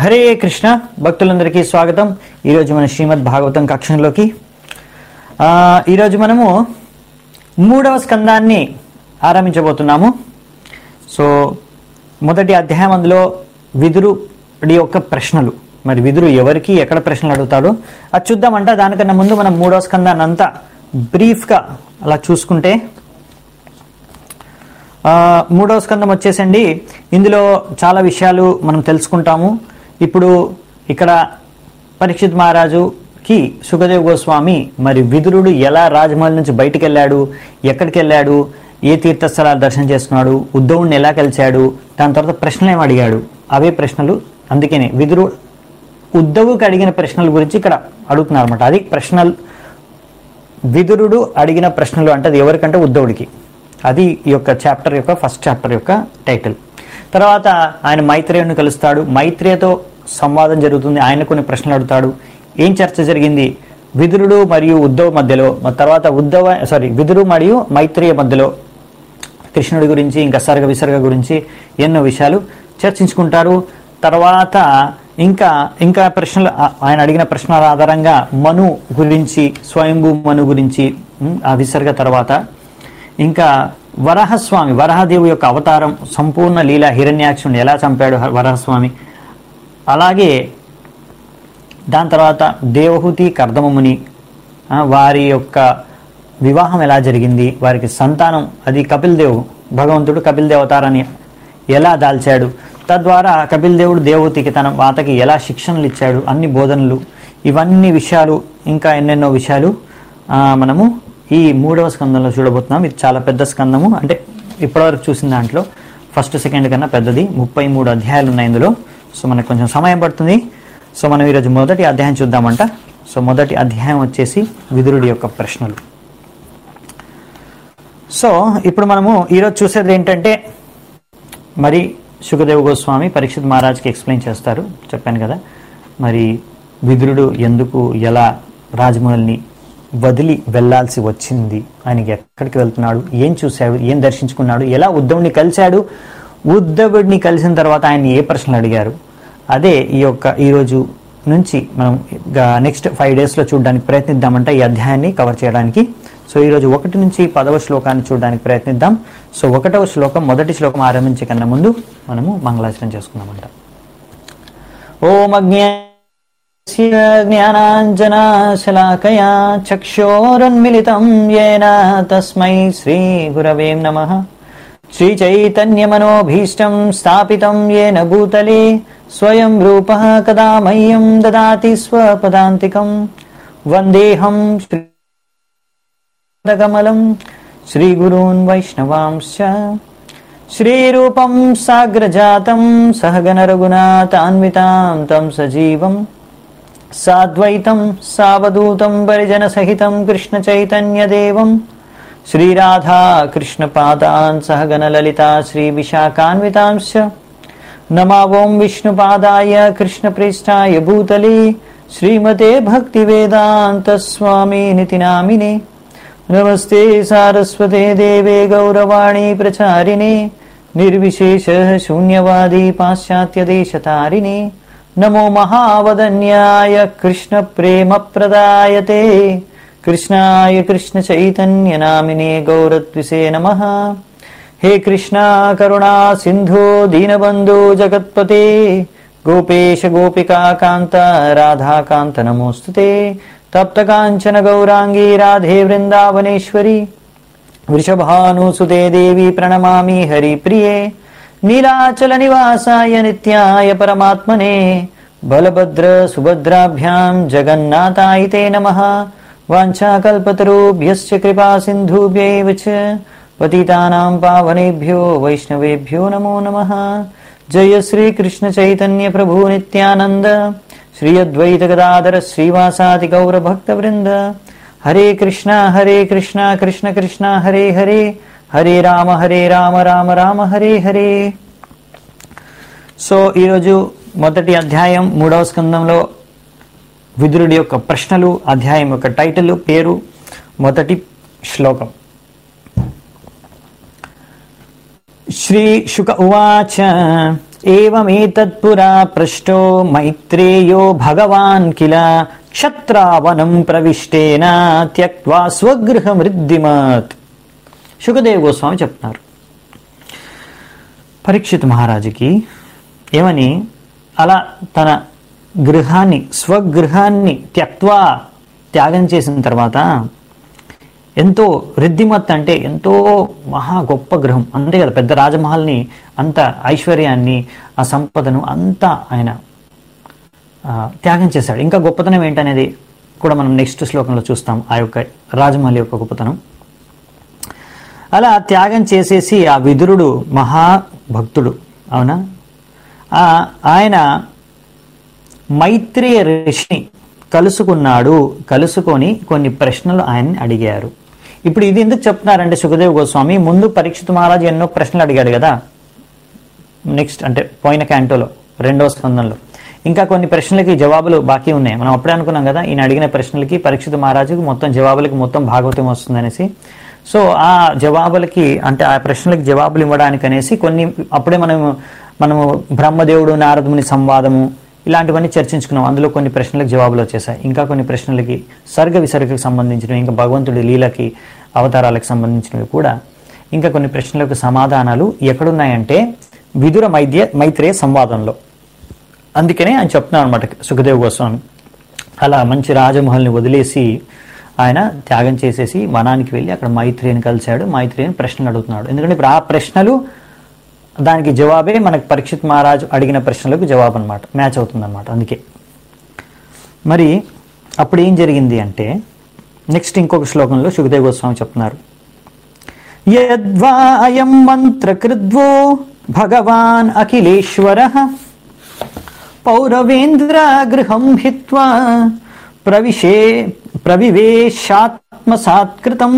హరే కృష్ణ భక్తులందరికీ స్వాగతం ఈరోజు మన శ్రీమద్ భాగవతం కక్షంలోకి ఆ, ఈరోజు మనము మూడవ స్కందాన్ని ఆరంభించబోతున్నాము సో మొదటి అధ్యాయం అందులో విదురుడి యొక్క ప్రశ్నలు మరి విదురు ఎవరికి ఎక్కడ ప్రశ్నలు అడుగుతాడో అది చూద్దామంట దానికన్నా ముందు మనం మూడవ స్కందాన్ని అంతా బ్రీఫ్గా అలా చూసుకుంటే ఆ, మూడవ స్కందం వచ్చేసండి ఇందులో చాలా విషయాలు మనం తెలుసుకుంటాము ఇప్పుడు ఇక్కడ పరీక్షిత్ మహారాజుకి సుఖదేవ్ గోస్వామి మరి విదురుడు ఎలా రాజమహల్ నుంచి బయటికి వెళ్ళాడు ఎక్కడికి వెళ్ళాడు ఏ తీర్థస్థలాలు దర్శనం చేసుకున్నాడు ఉద్ధవుడిని ఎలా కలిశాడు దాని తర్వాత ప్రశ్నలు ఏమి అడిగాడు అవే ప్రశ్నలు అందుకనే విదురు ఉద్ధవుకి అడిగిన ప్రశ్నల గురించి ఇక్కడ అడుగుతున్నారు అనమాట అది ప్రశ్నలు విదురుడు అడిగిన ప్రశ్నలు అంటే అది ఎవరికంటే ఉద్ధవుడికి అది ఈ యొక్క చాప్టర్ యొక్క ఫస్ట్ చాప్టర్ యొక్క టైటిల్ తర్వాత ఆయన మైత్రేయుని కలుస్తాడు మైత్రేయతో సంవాదం జరుగుతుంది ఆయన కొన్ని ప్రశ్నలు అడుగుతాడు ఏం చర్చ జరిగింది విదురుడు మరియు ఉద్ధవ్ మధ్యలో మ- తర్వాత ఉద్ధవ సారీ విదురు మరియు మైత్రేయ మధ్యలో కృష్ణుడి గురించి ఇంకా సర్గ విసర్గ గురించి ఎన్నో విషయాలు చర్చించుకుంటారు తర్వాత ఇంకా ఇంకా ప్రశ్నలు ఆ- ఆయన అడిగిన ప్రశ్నల ఆధారంగా మను గురించి స్వయంభూ మను గురించి ఉమ్, ఆ విసర్గ తర్వాత ఇంకా వరహస్వామి వరహదేవు యొక్క అవతారం సంపూర్ణ లీల హిరణ్యాక్షుని ఎలా చంపాడు హ- వరహస్వామి అలాగే దాని తర్వాత దేవహూతి కర్దమముని ఆ, వారి యొక్క వివాహం ఎలా జరిగింది వారికి సంతానం అది కపిల్ దేవ్ భగవంతుడు కపిల్ దేవ్ అవతారాన్ని ఎలా దాల్చాడు తద్వారా కపిల్ దేవుడు దేవహూతికి తన మాతకి ఎలా శిక్షణలు ఇచ్చాడు అన్ని బోధనలు ఇవన్నీ విషయాలు ఇంకా ఎన్నెన్నో విషయాలు ఆ, మనము ఈ మూడవ స్కందంలో చూడబోతున్నాం ఇది చాలా పెద్ద స్కందము అంటే ఇప్పటివరకు చూసిన దాంట్లో ఫస్ట్ సెకండ్ కన్నా పెద్దది ముప్పై మూడు అధ్యాయాలు ఉన్నాయి ఇందులో సో మనకు కొంచెం సమయం పడుతుంది సో మనం ఈరోజు మొదటి అధ్యాయం చూద్దామంట సో మొదటి అధ్యాయం వచ్చేసి విదురుడి యొక్క ప్రశ్నలు సో ఇప్పుడు మనము ఈరోజు చూసేది ఏంటంటే మరి సుఖదేవ్ గోస్వామి పరీక్షిత్ మహారాజ్కి ఎక్స్ప్లెయిన్ చేస్తారు చెప్పాను కదా మరి విదురుడు ఎందుకు ఎలా రాజమహల్ని వదిలి వెళ్ళాల్సి వచ్చింది ఆయనకి ఎక్కడికి వెళ్తున్నాడు ఏం చూశాడు ఏం దర్శించుకున్నాడు ఎలా ఉద్ధవుడిని కలిశాడు ఉద్ధవుడిని కలిసిన తర్వాత ఆయన ఏ ప్రశ్నలు అడిగారు అదే ఈ యొక్క ఈరోజు నుంచి మనం నెక్స్ట్ ఫైవ్ డేస్లో చూడడానికి ప్రయత్నిద్దామంటే ఈ అధ్యాయాన్ని కవర్ చేయడానికి సో ఈరోజు ఒకటి నుంచి పదవ శ్లోకాన్ని చూడడానికి ప్రయత్నిద్దాం సో ఒకటవ శ్లోకం మొదటి శ్లోకం ఆరంభించే కన్నా ముందు మనము మంగళాచరణ చేసుకుందామంట ఓం అజ్ఞ జ్ఞానాంజనాశలాకయా చక్షోరున్మిళితం येन తస్మై శ్రీగురవే నమః श्रीचैतन्यमनोभीष्टं स्थापितं येन भूतले स्वयं रूपः कदा मह्यं ददाति स्वपदान्तिकं वन्देऽहं श्रीकमलं श्रीगुरून् वैष्णवांश्च श्रीरूपं साग्रजातं सहगनरघुनाथान्वितां तं सजीवम् साद्वैतं सावधूतं परिजनसहितं कृष्णचैतन्यदेवम् श्रीराधा कृष्णपादान् सहगणललिता श्रीविशाखान्वितांश्च नमावों विष्णुपादाय कृष्णप्रेष्ठाय भूतले श्रीमते भक्तिवेदान्तस्वामिनिति नामिने नमस्ते सारस्वते देवे गौरवाणी प्रचारिणे निर्विशेषः शून्यवादी पाश्चात्यदेशतारिणे नमो महावदन्याय कृष्णप्रेमप्रदायते कृष्णाय कृष्णचैतन्यनामिने गौरद्विषे नमः हे कृष्णा करुणा सिन्धो दीनबन्धो जगत्पते गोपेश गोपिका कान्त राधाकान्त नमोऽस्तु ते तप्तकाञ्चन गौराङ्गी राधे वृन्दावनेश्वरी वृषभानुसुते देवी प्रणमामि हरिप्रिये नीलाचलनिवासाय नित्याय परमात्मने बलभद्र सुभद्राभ्यां जगन्नाथाय ते नमः वाञ्छाकल्पतरुभ्यश्च कृपा सिन्धुभ्यैव च पतितानां पावनेभ्यो वैष्णवेभ्यो नमो नमः जय श्रीकृष्णचैतन्य प्रभु नित्यानन्द श्री अद्वैत गदाधर श्रीवासादि गौरभक्तवृन्द हरे कृष्णा हरे कृष्णा कृष्ण कृष्णा हरे हरे హరే రామ హరే రామ రామ రామ హరే హరే సో ఈరోజు మొదటి అధ్యాయం మూడవ స్కందంలో విదురుడి యొక్క ప్రశ్నలు అధ్యాయం యొక్క టైటిల్ పేరు మొదటి శ్లోకం శ్రీ శుక ఉవాచ ఏమేతత్పురా పృష్టో మైత్రేయో భగవాన్ కిల క్షత్రావనం ప్రవిష్టేన త్యక్వా స్వగృహమృద్ధిమత్ శుకదేవ్ గోస్వామి చెప్తున్నారు పరీక్షిత్ మహారాజుకి ఏమని అలా తన గృహాన్ని స్వగృహాన్ని త్యక్వా త్యాగం చేసిన తర్వాత ఎంతో రిద్ధిమత్ అంటే ఎంతో మహా గొప్ప గృహం అంతే కదా పెద్ద రాజమహల్ని అంత ఐశ్వర్యాన్ని ఆ సంపదను అంతా ఆయన ఆ, త్యాగం చేశాడు ఇంకా గొప్పతనం ఏంటనేది కూడా మనం నెక్స్ట్ శ్లోకంలో చూస్తాం ఆ యొక్క రాజమహల్ యొక్క గొప్పతనం అలా త్యాగం చేసేసి ఆ విదురుడు మహాభక్తుడు అవునా ఆ ఆయన మైత్రేయ ఋషిని కలుసుకున్నాడు కలుసుకొని కొన్ని ప్రశ్నలు ఆయన్ని అడిగారు ఇప్పుడు ఇది ఎందుకు చెప్తున్నారంటే సుఖదేవ్ గోస్వామి ముందు పరీక్షిత్ మహారాజు ఎన్నో ప్రశ్నలు అడిగాడు కదా నెక్స్ట్ అంటే పోయిన క్యాంటోలో రెండవ స్కందంలో ఇంకా కొన్ని ప్రశ్నలకి జవాబులు బాకీ ఉన్నాయి మనం అప్పుడే అనుకున్నాం కదా ఈయన అడిగిన ప్రశ్నలకి పరీక్షిత మహారాజుకి మొత్తం జవాబులకి మొత్తం భాగవతం వస్తుందనేసి సో ఆ జవాబులకి అంటే ఆ ప్రశ్నలకి జవాబులు ఇవ్వడానికి అనేసి కొన్ని అప్పుడే మనం మనము బ్రహ్మదేవుడు నారదుని సంవాదము ఇలాంటివన్నీ చర్చించుకున్నాం అందులో కొన్ని ప్రశ్నలకు జవాబులు వచ్చేసాయి ఇంకా కొన్ని ప్రశ్నలకి సర్గ విసర్గకు సంబంధించినవి ఇంకా భగవంతుడి లీలకి అవతారాలకు సంబంధించినవి కూడా ఇంకా కొన్ని ప్రశ్నలకు సమాధానాలు ఎక్కడున్నాయంటే విదుర మైద్య మైత్రేయ సంవాదంలో అందుకనే ఆయన చెప్తున్నాను అనమాట సుఖదేవ్ గోస్వామి అలా మంచి రాజమహల్ని వదిలేసి ఆయన త్యాగం చేసేసి వనానికి వెళ్ళి అక్కడ మైత్రేయిని కలిశాడు మైత్రేయిని ప్రశ్నలు అడుగుతున్నాడు ఎందుకంటే ఇప్పుడు ఆ ప్రశ్నలు దానికి జవాబే మనకు పరీక్షిత్ మహారాజు అడిగిన ప్రశ్నలకు జవాబు అనమాట మ్యాచ్ అవుతుంది అనమాట అందుకే మరి అప్పుడు ఏం జరిగింది అంటే నెక్స్ట్ ఇంకొక శ్లోకంలో సుఖదేవ్ గోస్వామి చెప్తున్నారు యద్వా అయం మంత్రకృద్వో భగవాన్ అఖిలేశ్వర పౌరవేంద్ర గృహం హిత్వా ప్రవిశే ప్రవివేశాత్మసాత్కృతం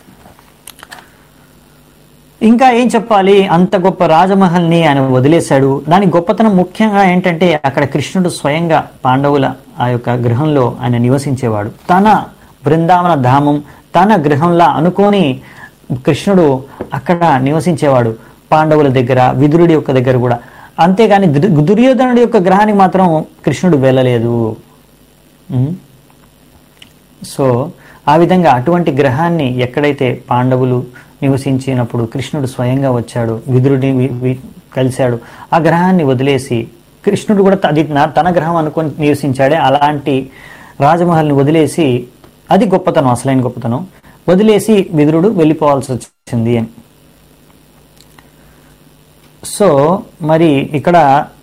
ఇంకా ఏం చెప్పాలి అంత గొప్ప రాజమహల్ని ఆయన వదిలేశాడు దాని గొప్పతనం ముఖ్యంగా ఏంటంటే అక్కడ కృష్ణుడు స్వయంగా పాండవుల ఆ యొక్క గృహంలో ఆయన నివసించేవాడు తన బృందావన ధామం తన గృహంలా అనుకొని కృష్ణుడు అక్కడ నివసించేవాడు పాండవుల దగ్గర విదురుడి యొక్క దగ్గర కూడా అంతేగాని దుర్- దుర్యోధనుడి యొక్క గ్రహానికి మాత్రం కృష్ణుడు వెళ్ళలేదు ఉం? సో ఆ విధంగా అటువంటి గ్రహాన్ని ఎక్కడైతే పాండవులు నివసించినప్పుడు కృష్ణుడు స్వయంగా వచ్చాడు విదురుడిని వి- వి- కలిశాడు ఆ గ్రహాన్ని వదిలేసి కృష్ణుడు కూడా అది నా- తన గ్రహం అనుకొని నివసించాడే అలాంటి రాజమహల్ని వదిలేసి అది గొప్పతనం అసలైన గొప్పతనం వదిలేసి విదురుడు వెళ్ళిపోవాల్సి వచ్చింది అని సో మరి ఇక్కడ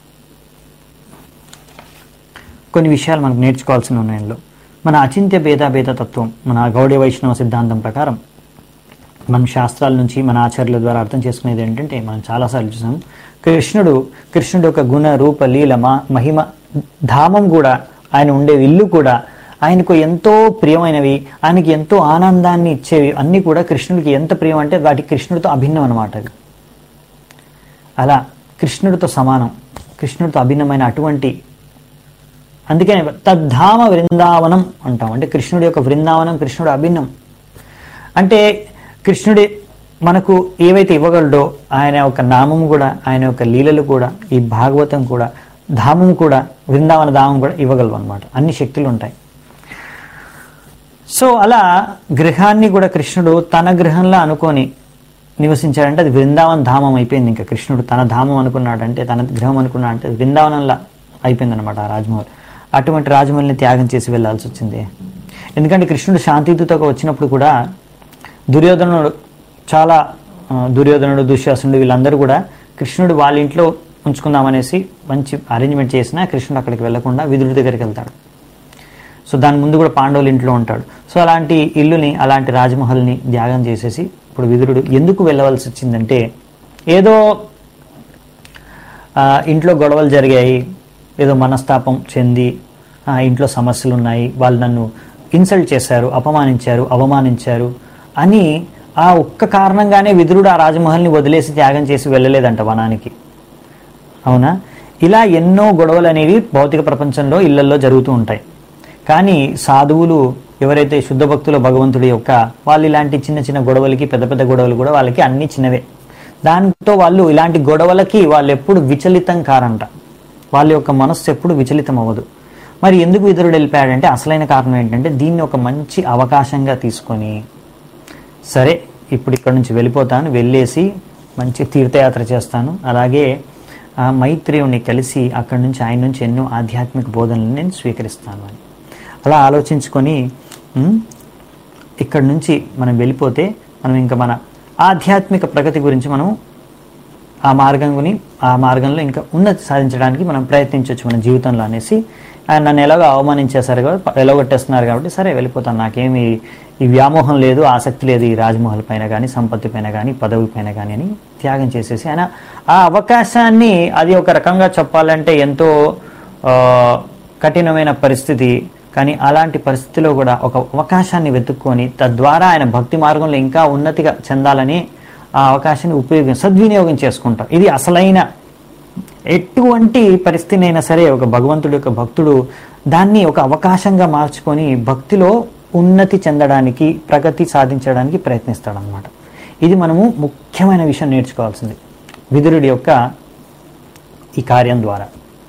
కొన్ని విషయాలు మనకు నేర్చుకోవాల్సిన ఉన్నాయి ఇందులో మన అచింత్య భేదాభేద తత్వం మన గౌడీ వైష్ణవ సిద్ధాంతం ప్రకారం మన శాస్త్రాల నుంచి మన ఆచార్యుల ద్వారా అర్థం చేసుకునేది ఏంటంటే మనం చాలాసార్లు చూసాం కృష్ణుడు కృష్ణుడు యొక్క గుణ రూప లీల మా- మహిమ ధామం కూడా ఆయన ఉండే ఇల్లు కూడా ఆయనకు ఎంతో ప్రియమైనవి ఆయనకి ఎంతో ఆనందాన్ని ఇచ్చేవి అన్నీ కూడా కృష్ణుడికి ఎంత ప్రియం అంటే వాటి కృష్ణుడితో అభిన్నం అనమాట అవి అలా కృష్ణుడితో సమానం కృష్ణుడితో అభిన్నమైన అటువంటి అందుకనే తద్ధామ బృందావనం అంటాం అంటే కృష్ణుడి యొక్క బృందావనం కృష్ణుడు అభిన్నం అంటే కృష్ణుడి మనకు ఏవైతే ఇవ్వగలడో ఆయన యొక్క నామం కూడా ఆయన యొక్క లీలలు కూడా ఈ భాగవతం కూడా ధామం కూడా బృందావన ధామం కూడా ఇవ్వగలవు అనమాట అన్ని శక్తులు ఉంటాయి సో అలా గృహాన్ని కూడా కృష్ణుడు తన గృహంలో అనుకొని నివసించాడంటే అది బృందావన ధామం అయిపోయింది ఇంకా కృష్ణుడు తన ధామం అనుకున్నాడంటే తన గృహం అనుకున్నాడంటే అది బృందావనంలా అయిపోయింది అనమాట ఆ రాజమహల్ అటువంటి రాజమహల్ని త్యాగం చేసి వెళ్ళాల్సి వచ్చింది ఎందుకంటే కృష్ణుడు శాంతియుతతో వచ్చినప్పుడు కూడా దుర్యోధనుడు చాలా ఆ, దుర్యోధనుడు దుశ్శాసనుడు వీళ్ళందరూ కూడా కృష్ణుడు వాళ్ళ ఇంట్లో ఉంచుకుందామనేసి మంచి అరేంజ్మెంట్ చేసినా కృష్ణుడు అక్కడికి వెళ్లకుండా విదురుడి దగ్గరికి వెళ్తాడు సో దాని ముందు కూడా పాండవుల ఇంట్లో ఉంటాడు సో అలాంటి ఇల్లుని అలాంటి రాజమహల్ని త్యాగం చేసేసి ఇప్పుడు విదురుడు ఎందుకు వెళ్ళవలసి వచ్చిందంటే ఏదో ఆ, ఇంట్లో గొడవలు జరిగాయి ఏదో మనస్తాపం చెంది ఆ, ఇంట్లో సమస్యలు ఉన్నాయి వాళ్ళు నన్ను ఇన్సల్ట్ చేశారు అపమానించారు అవమానించారు అని ఆ ఒక్క కారణంగానే విదురుడు ఆ రాజమహల్ని వదిలేసి త్యాగం చేసి వెళ్ళలేదంట వనానికి అవునా ఇలా ఎన్నో గొడవలు అనేవి భౌతిక ప్రపంచంలో ఇళ్లల్లో జరుగుతూ ఉంటాయి కానీ సాధువులు ఎవరైతే శుద్ధ భక్తుల భగవంతుడి యొక్క వాళ్ళు ఇలాంటి చిన్న చిన్న గొడవలకి పెద్ద పెద్ద గొడవలు కూడా వాళ్ళకి అన్ని చిన్నవే దాంతో వాళ్ళు ఇలాంటి గొడవలకి వాళ్ళు ఎప్పుడు విచలితం కారంట వాళ్ళ యొక్క మనస్సు ఎప్పుడు విచలితం అవ్వదు మరి ఎందుకు విదురుడు వెళ్ళిపోయాడంటే అసలైన కారణం ఏంటంటే దీన్ని ఒక మంచి అవకాశంగా తీసుకొని సరే ఇప్పుడు ఇక్కడ నుంచి వెళ్ళిపోతాను వెళ్ళేసి మంచి తీర్థయాత్ర చేస్తాను అలాగే ఆ మైత్రేయుని కలిసి అక్కడి నుంచి ఆయన నుంచి ఎన్నో ఆధ్యాత్మిక బోధనలు నేను స్వీకరిస్తాను అని అలా ఆలోచించుకొని ఉమ్, ఇక్కడి నుంచి మనం వెళ్ళిపోతే మనం ఇంకా మన ఆధ్యాత్మిక ప్రగతి గురించి మనం ఆ మార్గంని ఆ మార్గంలో ఇంకా ఉన్నతి సాధించడానికి మనం ప్రయత్నించవచ్చు మన జీవితంలో అనేసి ఆయన నన్ను ఎలాగో అవమానించేశారు కాబట్టి ఎలాగొట్టేస్తున్నారు కాబట్టి సరే వెళ్ళిపోతాను నాకేమి ఈ వ్యామోహం లేదు ఆసక్తి లేదు ఈ రాజమహల్ పైన కానీ సంపత్తి పైన కానీ పదవి పైన కానీ అని త్యాగం చేసేసి ఆయన ఆ అవకాశాన్ని అది ఒక రకంగా చెప్పాలంటే ఎంతో ఆ, కఠినమైన పరిస్థితి కానీ అలాంటి పరిస్థితిలో కూడా ఒక అవకాశాన్ని వెతుక్కొని తద్వారా ఆయన భక్తి మార్గంలో ఇంకా ఉన్నతిగా చెందాలని ఆ అవకాశాన్ని ఉపయోగం సద్వినియోగం చేసుకుంటాం ఇది అసలైన ఎటువంటి పరిస్థితిని అయినా సరే ఒక భగవంతుడి యొక్క భక్తుడు దాన్ని ఒక అవకాశంగా మార్చుకొని భక్తిలో ఉన్నతి చెందడానికి ప్రగతి సాధించడానికి ప్రయత్నిస్తాడనమాట ఇది మనము ముఖ్యమైన విషయం నేర్చుకోవాల్సింది విదురుడి యొక్క ఈ కార్యం ద్వారా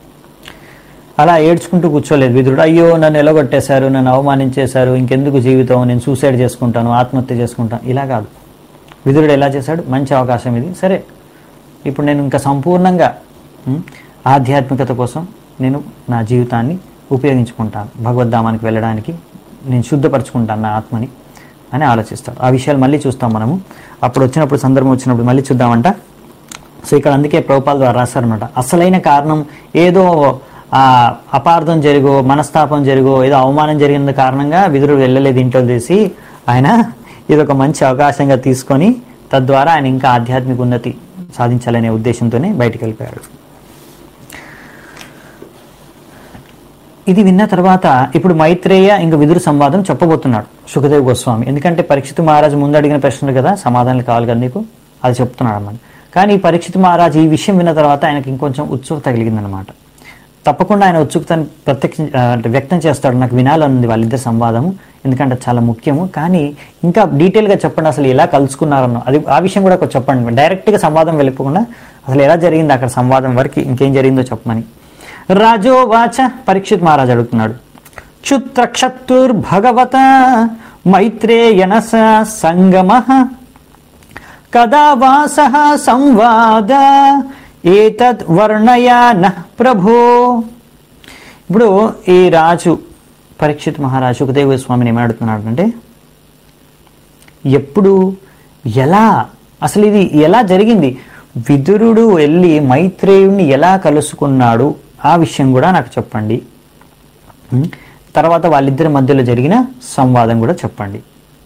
అలా ఏడ్చుకుంటూ కూర్చోలేదు విదురుడు అయ్యో నన్ను ఎలగొట్టేశారు నన్ను అవమానించేశారు ఇంకెందుకు జీవితం నేను సూసైడ్ చేసుకుంటాను ఆత్మహత్య చేసుకుంటాను ఇలా కాదు విదురుడు ఎలా చేశాడు మంచి అవకాశం ఇది సరే ఇప్పుడు నేను ఇంకా సంపూర్ణంగా ఉమ్, ఆధ్యాత్మికత కోసం నేను నా జీవితాన్ని ఉపయోగించుకుంటాను భగవద్ధామానికి వెళ్ళడానికి నేను శుద్ధపరచుకుంటాను నా ఆత్మని అని ఆలోచిస్తాడు ఆ విషయాలు మళ్ళీ చూస్తాం మనము అప్పుడు వచ్చినప్పుడు సందర్భం వచ్చినప్పుడు మళ్ళీ చూద్దామంట సో ఇక్కడ అందుకే ప్రభుపాల ద్వారా రాశారనమాట అసలైన కారణం ఏదో ఆ అపార్థం జరిగో మనస్తాపం జరిగో ఏదో అవమానం జరిగిన కారణంగా విదురుడు వెళ్ళలేదు ఇంట్లో తీసి ఆయన ఇది ఒక మంచి అవకాశంగా తీసుకొని తద్వారా ఆయన ఇంకా ఆధ్యాత్మిక ఉన్నతి సాధించాలనే ఉద్దేశంతోనే బయటికి వెళ్ళిపోయాడు ఇది విన్న తర్వాత ఇప్పుడు మైత్రేయ ఇంక విదురు సంవాదం చెప్పబోతున్నాడు సుఖదేవ్ గోస్వామి ఎందుకంటే పరీక్షిత్ మహారాజు ముందు అడిగిన ప్రశ్నలు కదా సమాధానాలు కావాలి కదా నీకు అది చెప్తున్నాడు అన్నమాట కానీ పరీక్షిత్ మహారాజు ఈ విషయం విన్న తర్వాత ఆయనకి ఇంకొంచెం ఉత్సుకత కలిగిందనమాట తప్పకుండా ఆయన ఉత్సుకతను ప్రత్యక్ష ఆ, అంటే వ్యక్తం చేస్తాడు నాకు వినాలనుంది వాళ్ళిద్దరి సంవాదము ఎందుకంటే అది చాలా ముఖ్యము కానీ ఇంకా డీటెయిల్గా చెప్పండి అసలు ఎలా కలుసుకున్నారన్నో అది ఆ విషయం కూడా కొంచెం చెప్పండి డైరెక్ట్గా సంవాదం వెళ్ళిపోకుండా అసలు ఎలా జరిగింది అక్కడ సంవాదం వరకు ఇంకేం జరిగిందో చెప్పమని రాజోవాచ పరీక్షిత్ మహారాజ్ అడుగుతున్నాడు క్షుత్రక్షత్తుర్భగవత మైత్రేయనస సంగమ కదా వాస సంవాద ఏతద్ వర్ణయాన ప్రభో ఇప్పుడు ఈ రాజు పరీక్షిత్ మహారాజు సుఖదేవ స్వామిని ఏమడుతున్నాడు అంటే ఎప్పుడు ఎలా అసలు ఇది ఎలా జరిగింది విదురుడు వెళ్ళి మైత్రేయుణ్ణి ఎలా కలుసుకున్నాడు ఆ విషయం కూడా నాకు చెప్పండి ఉం? తర్వాత వాళ్ళిద్దరి మధ్యలో జరిగిన సంవాదం కూడా చెప్పండి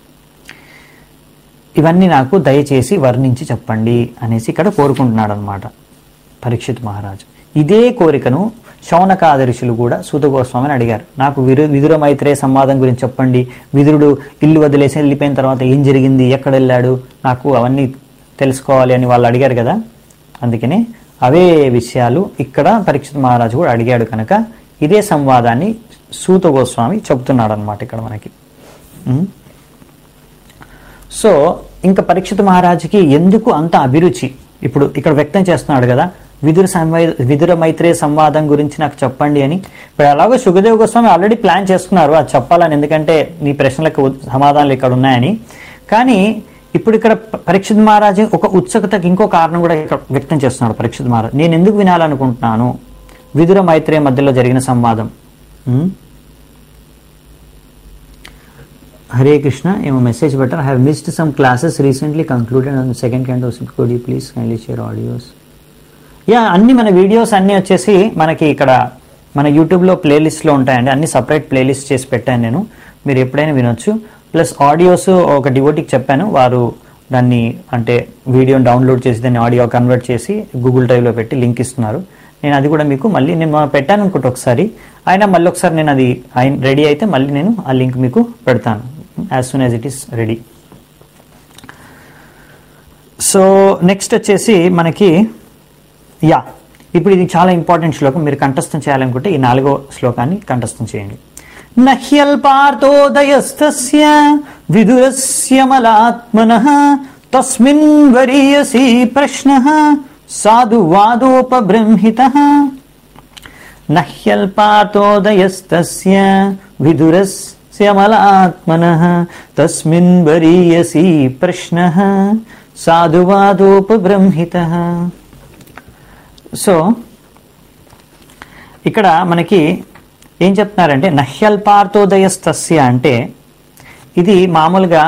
ఇవన్నీ నాకు దయచేసి వర్ణించి చెప్పండి అనేసి ఇక్కడ కోరుకుంటున్నాడు అనమాట పరీక్షిత్ మహారాజు ఇదే కోరికను శౌనకాద ఋషులు కూడా సూత గోస్వామిని అడిగారు నాకు విరు విదుర మైత్రేయ సంవాదం గురించి చెప్పండి విదురుడు ఇల్లు వదిలేసి వెళ్ళిపోయిన తర్వాత ఏం జరిగింది ఎక్కడ వెళ్ళాడు నాకు అవన్నీ తెలుసుకోవాలి అని వాళ్ళు అడిగారు కదా అందుకనే అవే విషయాలు ఇక్కడ పరీక్షిత్ మహారాజు కూడా అడిగాడు కనుక ఇదే సంవాదాన్ని సూత గోస్వామి చెబుతున్నాడు అనమాట ఇక్కడ మనకి ఉం? సో ఇంకా పరీక్షిత మహారాజుకి ఎందుకు అంత అభిరుచి ఇప్పుడు ఇక్కడ వ్యక్తం చేస్తున్నాడు కదా విదుర సంవై విదుర మైత్రేయ సంవాదం గురించి నాకు చెప్పండి అని ఇప్పుడు అలాగో సుఖదేవ్ గోస్వామి ఆల్రెడీ ప్లాన్ చేసుకున్నారు అది చెప్పాలని ఎందుకంటే నీ ప్రశ్నలకు ఉ- సమాధానాలు ఇక్కడ ఉన్నాయని కానీ ఇప్పుడు ఇక్కడ ప- పరీక్షిత్ మహారాజు ఒక ఉత్సుకతకి ఇంకో కారణం కూడా ఇక్కడ వ్యక్తం చేస్తున్నాడు పరీక్షిత్ మహారాజు నేను ఎందుకు వినాలనుకుంటున్నాను విదుర మైత్రేయ మధ్యలో జరిగిన సంవాదం ఉం? Hare Krishna, a message better. I have missed some classes recently concluded on the second canto. Could you please kindly share audios? Yeah అన్ని మన వీడియోస్ అన్ని వచ్చేసి మనకి ఇక్కడ మన యూట్యూబ్లో ప్లేలిస్ట్లో ఉంటాయండి అన్ని సపరేట్ ప్లేలిస్ట్ చేసి పెట్టాను నేను మీరు ఎప్పుడైనా వినొచ్చు ప్లస్ ఆడియోస్ ఒక డివోటీకి చెప్పాను వారు దాన్ని అంటే వీడియోని డౌన్లోడ్ చేసి దాన్ని ఆడియో కన్వర్ట్ చేసి గూగుల్ డ్రైవ్లో పెట్టి లింక్ ఇస్తున్నారు నేను అది కూడా మీకు మళ్ళీ నేను మొన్న పెట్టాను అనుకుంటే ఒకసారి అయినా మళ్ళీ ఒకసారి నేను అది రెడీ అయితే మళ్ళీ నేను ఆ లింక్ మీకు పెడతాను as soon as it is ready so next వచ్చేసి మనకి యా ఇప్పుడు ఇది చాలా ఇంపార్టెంట్ శ్లోకం మీరు కంఠస్థం చేయాలనుకుంటే ఈ నాలుగో శ్లోకాన్ని కంఠస్థం చేయండి నహ్యల్పార్థోదయస్తస్య విదురస్య మలాత్మన తస్మిన్ వరీయసి ప్రశ్న సాధు వాదోపబృంహిత నహ్యల్పాతోదయస్తస్య విదురస్య మలాత్మనః తస్మిన్ వరీయసి ప్రశ్న సాధువాదోపబృంహిత సో ఇక్కడ మనకి ఏం చెప్తున్నారంటే నహ్యల్పార్థోదయస్తస్య అంటే ఇది మామూలుగా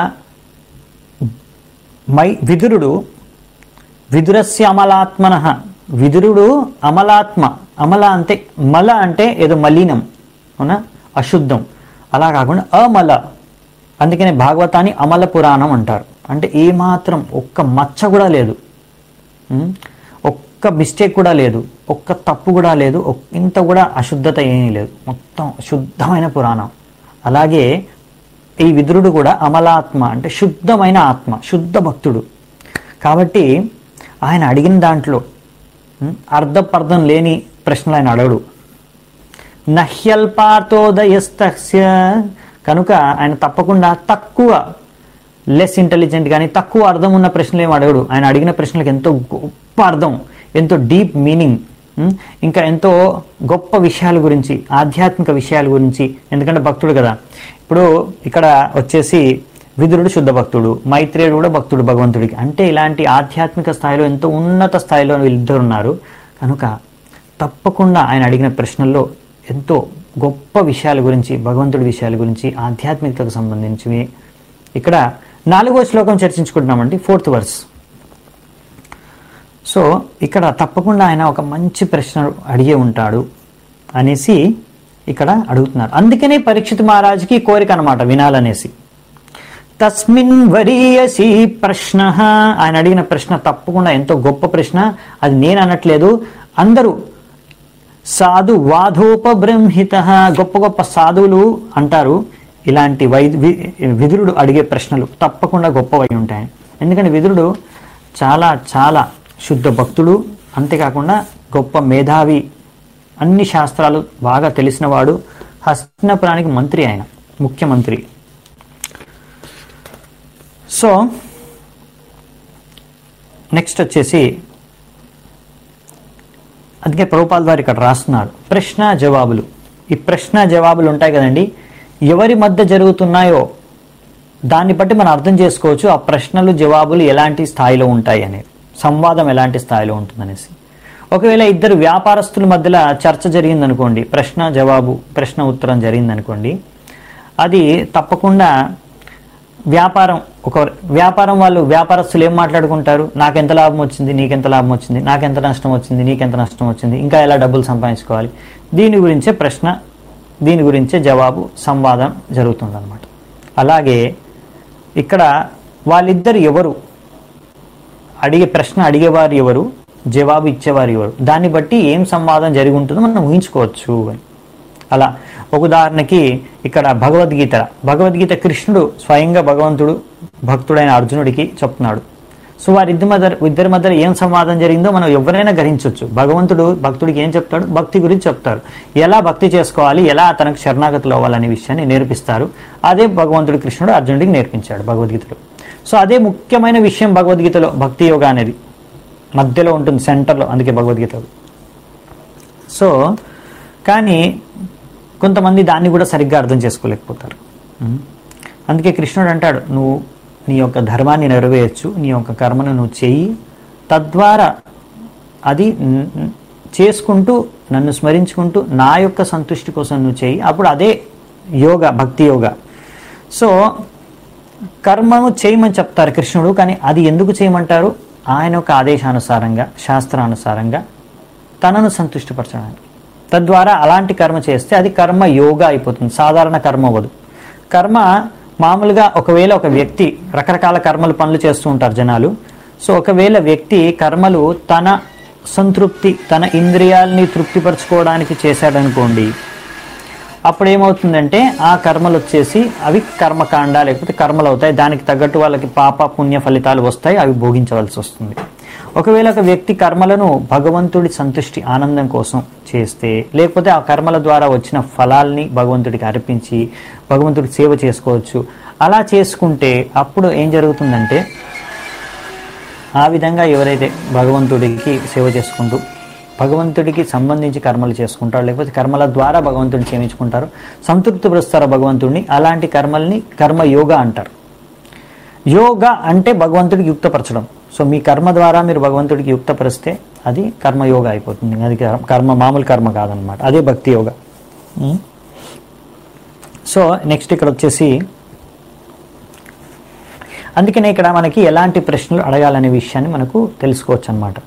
మై విదురుడు విదురస్య అమలాత్మన విదురుడు అమలాత్మ అమల అంటే మల అంటే ఏదో మలినం అవునా అశుద్ధం అలా కాకుండా అమల అందుకనే భాగవతాన్ని అమల పురాణం అంటారు అంటే ఏమాత్రం ఒక్క మచ్చ కూడా లేదు ఉం? ఒక్క మిస్టేక్ కూడా లేదు ఒక్క తప్పు కూడా లేదు ఒక్- ఇంత కూడా అశుద్ధత ఏమీ లేదు మొత్తం శుద్ధమైన పురాణం అలాగే ఈ విదురుడు కూడా అమలాత్మ అంటే శుద్ధమైన ఆత్మ శుద్ధ భక్తుడు కాబట్టి ఆయన అడిగిన దాంట్లో ఉం, అర్ధపర్థం లేని ప్రశ్నలు ఆయన అడగడు నహ్యల్పాతోదయస్తస్య కనుక ఆయన తప్పకుండా తక్కువ లెస్ ఇంటెలిజెంట్ కానీ తక్కువ అర్థం ఉన్న ప్రశ్నలు ఏమి అడగడు ఆయన అడిగిన ప్రశ్నలకు ఎంతో గొప్ప అర్థం ఎంతో డీప్ మీనింగ్ ఉం? ఇంకా ఎంతో గొప్ప విషయాల గురించి ఆధ్యాత్మిక విషయాల గురించి ఎందుకంటే భక్తుడు కదా ఇప్పుడు ఇక్కడ వచ్చేసి విదురుడు శుద్ధ భక్తుడు మైత్రేయుడు కూడా భక్తుడు భగవంతుడికి అంటే ఇలాంటి ఆధ్యాత్మిక స్థాయిలో ఎంతో ఉన్నత స్థాయిలో వీళ్ళిద్దరు ఉన్నారు కనుక తప్పకుండా ఆయన అడిగిన ప్రశ్నల్లో ఎంతో గొప్ప విషయాల గురించి భగవంతుడి విషయాల గురించి ఆధ్యాత్మికతకు సంబంధించివి ఇక్కడ నాలుగో శ్లోకం చర్చించుకుంటున్నామండి ఫోర్త్ వర్స్ సో ఇక్కడ తప్పకుండా ఆయన ఒక మంచి ప్రశ్న అడిగే ఉంటాడు అనేసి ఇక్కడ అడుగుతున్నారు అందుకనే పరీక్షిత్ మహారాజుకి కోరిక అనమాట వినాలనేసి తస్మిన్ వరీయసి ప్రశ్న ఆయన అడిగిన ప్రశ్న తప్పకుండా ఎంతో గొప్ప ప్రశ్న అది నేను అనట్లేదు అందరూ సాధు వాధోపబ్రహ్మిత గొప్ప గొప్ప సాధువులు అంటారు ఇలాంటి వై వి- విదురుడు అడిగే ప్రశ్నలు తప్పకుండా గొప్పవై ఉంటాయి ఎందుకంటే విదురుడు చాలా చాలా శుద్ధ భక్తుడు అంతేకాకుండా గొప్ప మేధావి అన్ని శాస్త్రాలు బాగా తెలిసినవాడు హస్తినపురానికి మంత్రి ఆయన ముఖ్యమంత్రి సో నెక్స్ట్ వచ్చేసి అందుకే ప్రభుపాల్ వారు ఇక్కడ రాస్తున్నారు ప్రశ్న జవాబులు ఈ ప్రశ్న జవాబులు ఉంటాయి కదండి ఎవరి మధ్య జరుగుతున్నాయో దాన్ని బట్టి మనం అర్థం చేసుకోవచ్చు ఆ ప్రశ్నలు జవాబులు ఎలాంటి స్థాయిలో ఉంటాయి అనేది సంవాదం ఎలాంటి స్థాయిలో ఉంటుందనేసి ఒకవేళ ఇద్దరు వ్యాపారస్తుల మధ్యలో చర్చ జరిగిందనుకోండి ప్రశ్న జవాబు ప్రశ్న ఉత్తరం జరిగిందనుకోండి అది తప్పకుండా వ్యాపారం ఒక వ్యాపారం వాళ్ళు వ్యాపారస్తులు ఏం మాట్లాడుకుంటారు నాకెంత లాభం వచ్చింది నీకెంత లాభం వచ్చింది నాకెంత నష్టం వచ్చింది నీకెంత నష్టం వచ్చింది ఇంకా ఎలా డబ్బులు సంపాదించుకోవాలి దీని గురించే ప్రశ్న దీని గురించే జవాబు సంవాదం జరుగుతుందన్నమాట అలాగే ఇక్కడ వాళ్ళిద్దరు ఎవరు అడిగే ప్రశ్న అడిగేవారు ఎవరు జవాబు ఇచ్చేవారు ఎవరు దాన్ని బట్టి ఏం సంవాదం జరిగి ఉంటుందో మనం ఊహించుకోవచ్చు అని అలా ఒక ఉదాహరణకి ఇక్కడ భగవద్గీత భగవద్గీత కృష్ణుడు స్వయంగా భగవంతుడు భక్తుడైన అర్జునుడికి చెప్తున్నాడు సో వారిద్దరి మధ్య ఇద్దరి మధ్య ఏం సంవాదం జరిగిందో మనం ఎవరైనా గ్రహించవచ్చు భగవంతుడు భక్తుడికి ఏం చెప్తాడు భక్తి గురించి చెప్తారు ఎలా భక్తి చేసుకోవాలి ఎలా తనకు శరణాగతులు అవ్వాలనే విషయాన్ని నేర్పిస్తారు అదే భగవంతుడు కృష్ణుడు అర్జునుడికి నేర్పించాడు భగవద్గీతలో సో అదే ముఖ్యమైన విషయం భగవద్గీతలో భక్తి యోగ అనేది మధ్యలో ఉంటుంది సెంటర్లో అందుకే భగవద్గీతలో సో కానీ కొంతమంది దాన్ని కూడా సరిగ్గా అర్థం చేసుకోలేకపోతారు ఉం? అందుకే కృష్ణుడు అంటాడు నువ్వు నీ యొక్క ధర్మాన్ని నెరవేర్చు నీ యొక్క కర్మను నువ్వు చెయ్యి తద్వారా అది న్- న్- చేసుకుంటూ నన్ను స్మరించుకుంటూ నా యొక్క సంతుష్టి కోసం నువ్వు చెయ్యి అప్పుడు అదే యోగ భక్తి యోగ సో కర్మను చేయమని చెప్తారు కృష్ణుడు కానీ అది ఎందుకు చేయమంటారు ఆయన యొక్క ఆదేశానుసారంగా శాస్త్రానుసారంగా తనను సంతుష్టిపరచడానికి తద్వారా అలాంటి కర్మ చేస్తే అది కర్మ యోగా అయిపోతుంది సాధారణ కర్మ అవ్వదు కర్మ మామూలుగా ఒకవేళ ఒక వ్యక్తి రకరకాల కర్మలు పనులు చేస్తూ ఉంటారు జనాలు సో ఒకవేళ వ్యక్తి కర్మలు తన సంతృప్తి తన ఇంద్రియాల్ని తృప్తిపరచుకోవడానికి చేశాడనుకోండి అప్పుడు ఏమవుతుందంటే ఆ కర్మలు వచ్చేసి అవి కర్మకాండ లేకపోతే కర్మలు అవుతాయి దానికి తగ్గట్టు వాళ్ళకి పాప పుణ్య ఫలితాలు వస్తాయి అవి భోగించవలసి వస్తుంది ఒకవేళ ఒక వ్యక్తి కర్మలను భగవంతుడి సంతుష్టి ఆనందం కోసం చేస్తే లేకపోతే ఆ కర్మల ద్వారా వచ్చిన ఫలాల్ని భగవంతుడికి అర్పించి భగవంతుడికి సేవ చేసుకోవచ్చు అలా చేసుకుంటే అప్పుడు ఏం జరుగుతుందంటే ఆ విధంగా ఎవరైతే భగవంతుడికి సేవ చేసుకుంటూ భగవంతుడికి సంబంధించి కర్మలు చేసుకుంటారు లేకపోతే కర్మల ద్వారా భగవంతుడిని సేవించుకుంటారు సంతృప్తి పరుస్తారో భగవంతుడిని అలాంటి కర్మల్ని కర్మ యోగా అంటారు యోగ అంటే భగవంతుడికి యుక్తపరచడం సో మీ కర్మ ద్వారా మీరు భగవంతుడికి యుక్తపరిస్తే అది కర్మయోగ అయిపోతుంది అది కర్మ మామూలు కర్మ కాదనమాట అదే భక్తి యోగ ఉం? సో నెక్స్ట్ ఇక్కడ వచ్చేసి అందుకనే ఇక్కడ మనకి ఎలాంటి ప్రశ్నలు అడగాలనే విషయాన్ని మనకు తెలుసుకోవచ్చు అనమాట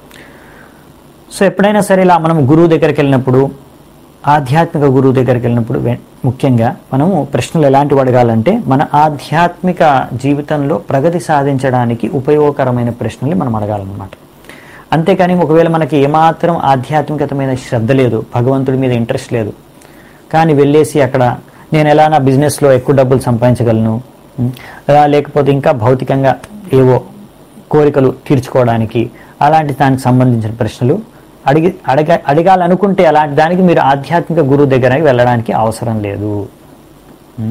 సో ఎప్పుడైనా సరే ఇలా మనం గురువు దగ్గరికి వెళ్ళినప్పుడు ఆధ్యాత్మిక గురువు దగ్గరికి వెళ్ళినప్పుడు వె- ముఖ్యంగా మనము ప్రశ్నలు ఎలాంటివి అడగాలంటే మన ఆధ్యాత్మిక జీవితంలో ప్రగతి సాధించడానికి ఉపయోగకరమైన ప్రశ్నలు మనం అడగాలన్నమాట అంతేకాని ఒకవేళ మనకి ఏమాత్రం ఆధ్యాత్మికత మీద శ్రద్ధ లేదు భగవంతుడి మీద ఇంట్రెస్ట్ లేదు కానీ వెళ్ళేసి అక్కడ నేను ఎలా నా బిజినెస్లో ఎక్కువ డబ్బులు సంపాదించగలను ఉం, అలా లేకపోతే ఇంకా భౌతికంగా ఏవో కోరికలు తీర్చుకోవడానికి అలాంటి దానికి సంబంధించిన ప్రశ్నలు అడిగి అడగ అడగాలనుకుంటే అలాంటి దానికి మీరు ఆధ్యాత్మిక గురువు దగ్గరికి వెళ్ళడానికి అవసరం లేదు ఉం?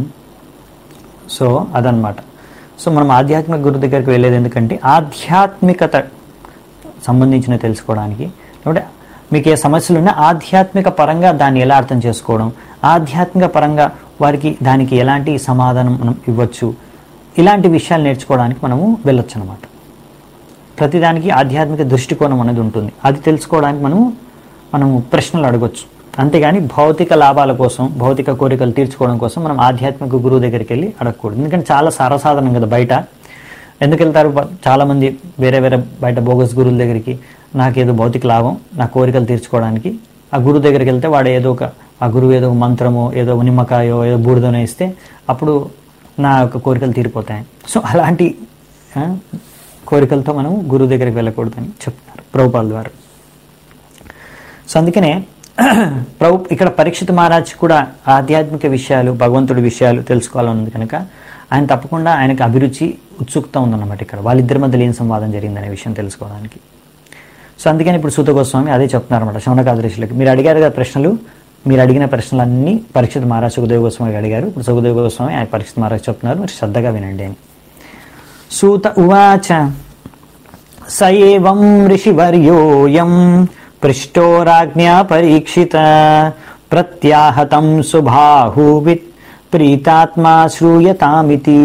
సో అదనమాట సో మనం ఆధ్యాత్మిక గురువు దగ్గరికి వెళ్ళేది ఎందుకంటే ఆధ్యాత్మికత సంబంధించిన తెలుసుకోవడానికి లేకుంటే మీకు ఏ సమస్యలు ఉన్నా ఆధ్యాత్మిక పరంగా దాన్ని ఎలా అర్థం చేసుకోవడం ఆధ్యాత్మిక పరంగా వారికి దానికి ఎలాంటి సమాధానం మనం ఇవ్వచ్చు ఇలాంటి విషయాలు నేర్చుకోవడానికి మనము వెళ్ళొచ్చు అనమాట ప్రతిదానికి ఆధ్యాత్మిక దృష్టికోణం అనేది ఉంటుంది అది తెలుసుకోవడానికి మనము మనము ప్రశ్నలు అడగొచ్చు అంతేగాని భౌతిక లాభాల కోసం భౌతిక కోరికలు తీర్చుకోవడం కోసం మనం ఆధ్యాత్మిక గురువు దగ్గరికి వెళ్ళి అడగకూడదు ఎందుకంటే చాలా సర్వసాధారణం కదా బయట ఎందుకు వెళ్తారు బ- చాలా మంది వేరే వేరే బయట బోగస్ గురువుల దగ్గరికి నాకేదో భౌతిక లాభం నా కోరికలు తీర్చుకోవడానికి ఆ గురువు దగ్గరికి వెళ్తే వాడు ఏదో ఒక ఆ గురువు ఏదో ఒక మంత్రమో ఏదో ఒక నిమ్మకాయో ఏదో బూడిదనో ఇస్తే అప్పుడు నా యొక్క కోరికలు తీరిపోతాయి సో అలాంటి ఆ, కోరికలతో మనం గురువు దగ్గరికి వెళ్ళకూడదని చెప్తున్నారు ప్రభుపాల్ ద్వారా సో అందుకనే ప్రభు ఇక్కడ పరీక్షిత్ మహారాజ్ కూడా ఆధ్యాత్మిక విషయాలు భగవంతుడి విషయాలు తెలుసుకోవాలన్నది కనుక ఆయన తప్పకుండా ఆయనకు అభిరుచి ఉత్సుకత ఉందన్నమాట ఇక్కడ వాళ్ళిద్దరి మధ్య ఏం సంవాదం జరిగిందనే విషయం తెలుసుకోవడానికి సో అందుకని ఇప్పుడు సూత గోస్వామి అదే చెప్తున్నారు అనమాట శౌనకాదృశులకి మీరు అడిగారు కదా ప్రశ్నలు మీరు అడిగిన ప్రశ్నలన్నీ పరీక్షిత్ మహారాజ్ సుఖదేవ్ గోస్వామి అడిగారు ఇప్పుడు సుఖదేవ్ గోస్వామి ఆయన పరీక్షిత్ మహారాజ్ చెప్తున్నారు మీరు శ్రద్ధగా వినండి అని సూత ఉవాచ స ఏవం ఋషివర్యోయం పృష్టో రాజ్ఞా పరీక్షిత ప్రత్యాహతం సుబాహువిత్ ప్రీతాత్మా శ్రూయతామితి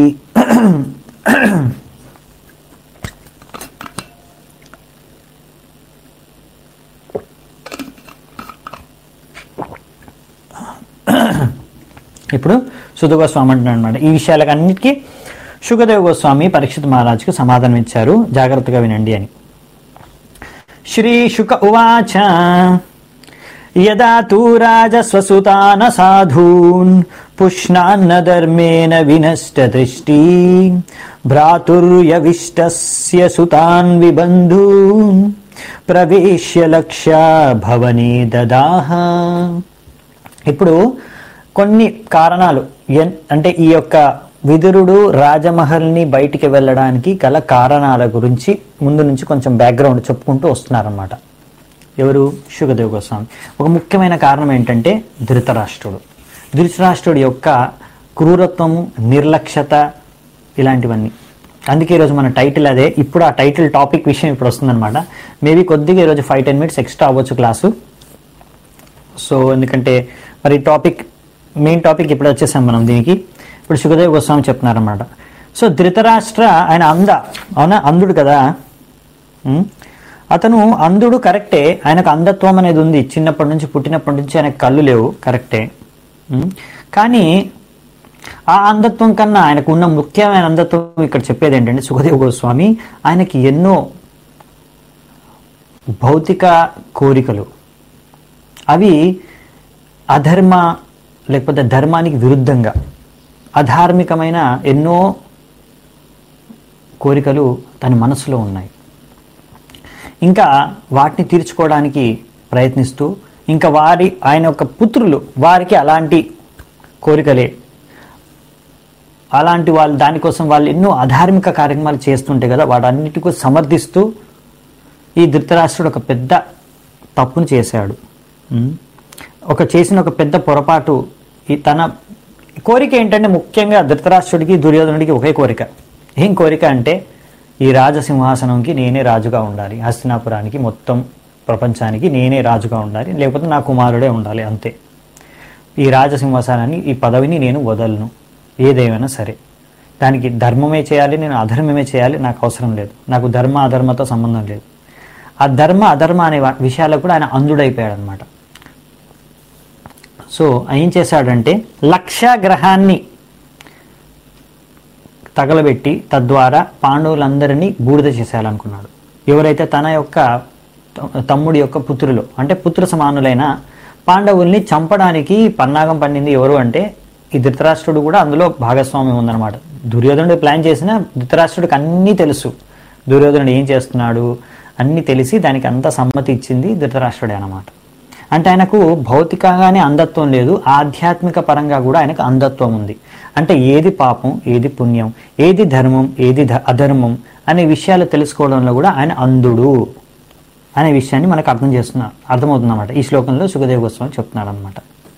ఇప్పుడు సుధ గోస్వామి అంటున్నాడు అనమాట ఈ విషయాలకన్నిటికీ సుఖదేవ్ గోస్వామి పరీక్షిత్ మహారాజుకు సమాధానం ఇచ్చారు జాగ్రత్తగా వినండి అని శ్రీ శుక ఉవాచ యదా తూ రాజస్వసుతాన సాధూన్ పుష్ణాన్న ధర్మేణ వినష్ట దృష్టి భ్రాతుర్యవిష్టస్య సుతాన్ విబంధూన్ ప్రవేశ్య లక్ష్య భవనే దదాహ ఇప్పుడు కొన్ని కారణాలు ఎన్- అంటే ఈ యొక్క విదురుడు రాజమహల్ని బయటికి వెళ్ళడానికి గల కారణాల గురించి ముందు నుంచి కొంచెం బ్యాక్గ్రౌండ్ చెప్పుకుంటూ వస్తున్నారన్నమాట ఎవరు శుగదేవ్ గోస్వామి ఒక ముఖ్యమైన కారణం ఏంటంటే ధృతరాష్ట్రుడు ధృతరాష్ట్రుడి యొక్క క్రూరత్వము నిర్లక్ష్యత ఇలాంటివన్నీ అందుకే ఈరోజు మన టైటిల్ అదే ఇప్పుడు ఆ టైటిల్ టాపిక్ విషయం ఇప్పుడు వస్తుందన్నమాట మేబీ కొద్దిగా ఈరోజు ఫైవ్ టెన్ మినిట్స్ ఎక్స్ట్రా అవ్వచ్చు క్లాసు సో ఎందుకంటే మరి టాపిక్ మెయిన్ టాపిక్ ఇప్పుడు వచ్చేసాం మనం దీనికి ఇప్పుడు సుఖదేవ్ గోస్వామి చెప్తున్నారన్నమాట సో ధృతరాష్ట్ర ఆయన అంద అవునా అంధుడు కదా ఉం? అతను అంధుడు కరెక్టే ఆయనకు అంధత్వం అనేది ఉంది చిన్నప్పటి నుంచి పుట్టినప్పటి నుంచి ఆయనకు కళ్ళు లేవు కరెక్టే ఉం? కానీ ఆ అంధత్వం కన్నా ఆయనకు ఉన్న ముఖ్యమైన అంధత్వం ఇక్కడ చెప్పేది ఏంటంటే సుఖదేవ్ గోస్వామి ఆయనకి ఎన్నో భౌతిక కోరికలు అవి అధర్మ లేకపోతే ధర్మానికి విరుద్ధంగా అధార్మికమైన ఎన్నో కోరికలు తన మనసులో ఉన్నాయి ఇంకా వాటిని తీర్చుకోవడానికి ప్రయత్నిస్తూ ఇంకా వారి ఆయన యొక్క పుత్రులు వారికి అలాంటి కోరికలే అలాంటి వాళ్ళు దానికోసం వాళ్ళు ఎన్నో అధార్మిక కార్యక్రమాలు చేస్తుంటే కదా వాటన్నిటికీ సమర్థిస్తూ ఈ ధృతరాష్ట్రుడు ఒక పెద్ద తప్పును చేశాడు ఉమ్. ఒక చేసిన ఒక పెద్ద పొరపాటు ఈ తన కోరిక ఏంటంటే ముఖ్యంగా ధృతరాష్ట్రుడికి దుర్యోధనుడికి ఒకే కోరిక ఏం కోరిక అంటే ఈ రాజసింహాసనంకి నేనే రాజుగా ఉండాలి హస్తినాపురానికి మొత్తం ప్రపంచానికి నేనే రాజుగా ఉండాలి లేకపోతే నా కుమారుడే ఉండాలి అంతే ఈ రాజసింహాసనాన్ని ఈ పదవిని నేను వదలను ఏదేమైనా సరే దానికి ధర్మమే చేయాలి నేను అధర్మమే చేయాలి నాకు అవసరం లేదు నాకు ధర్మ అధర్మతో సంబంధం లేదు ఆ ధర్మ అధర్మ అనే వా- విషయాలకు కూడా ఆయన అంధుడైపోయాడు అనమాట సో ఏం చేశాడంటే లక్ష గ్రహాన్ని తగలబెట్టి తద్వారా పాండవులందరినీ బూడిద చేసేయాలనుకున్నాడు ఎవరైతే తన యొక్క త- తమ్ముడి యొక్క పుత్రులు అంటే పుత్ర సమానులైన పాండవుల్ని చంపడానికి పన్నాగం పండింది ఎవరు అంటే ఈ ధృతరాష్ట్రుడు కూడా అందులో భాగస్వామ్యం ఉందన్నమాట దుర్యోధనుడు ప్లాన్ చేసిన ధృతరాష్ట్రుడికి అన్నీ తెలుసు దుర్యోధనుడు ఏం చేస్తున్నాడు అన్నీ తెలిసి దానికి అంత సమ్మతి ఇచ్చింది ధృతరాష్ట్రుడే అన్నమాట అంటే ఆయనకు భౌతికంగానే అంధత్వం లేదు ఆధ్యాత్మిక పరంగా కూడా ఆయనకు అంధత్వం ఉంది అంటే ఏది పాపం ఏది పుణ్యం ఏది ధర్మం ఏది ధ- అధర్మం అనే విషయాలు తెలుసుకోవడంలో కూడా ఆయన అంధుడు అనే విషయాన్ని మనకు అర్థం చేస్తున్నారు అర్థమవుతుందన్నమాట ఈ శ్లోకంలో సుఖదేవ గోస్వామి చెప్తున్నాడు అనమాట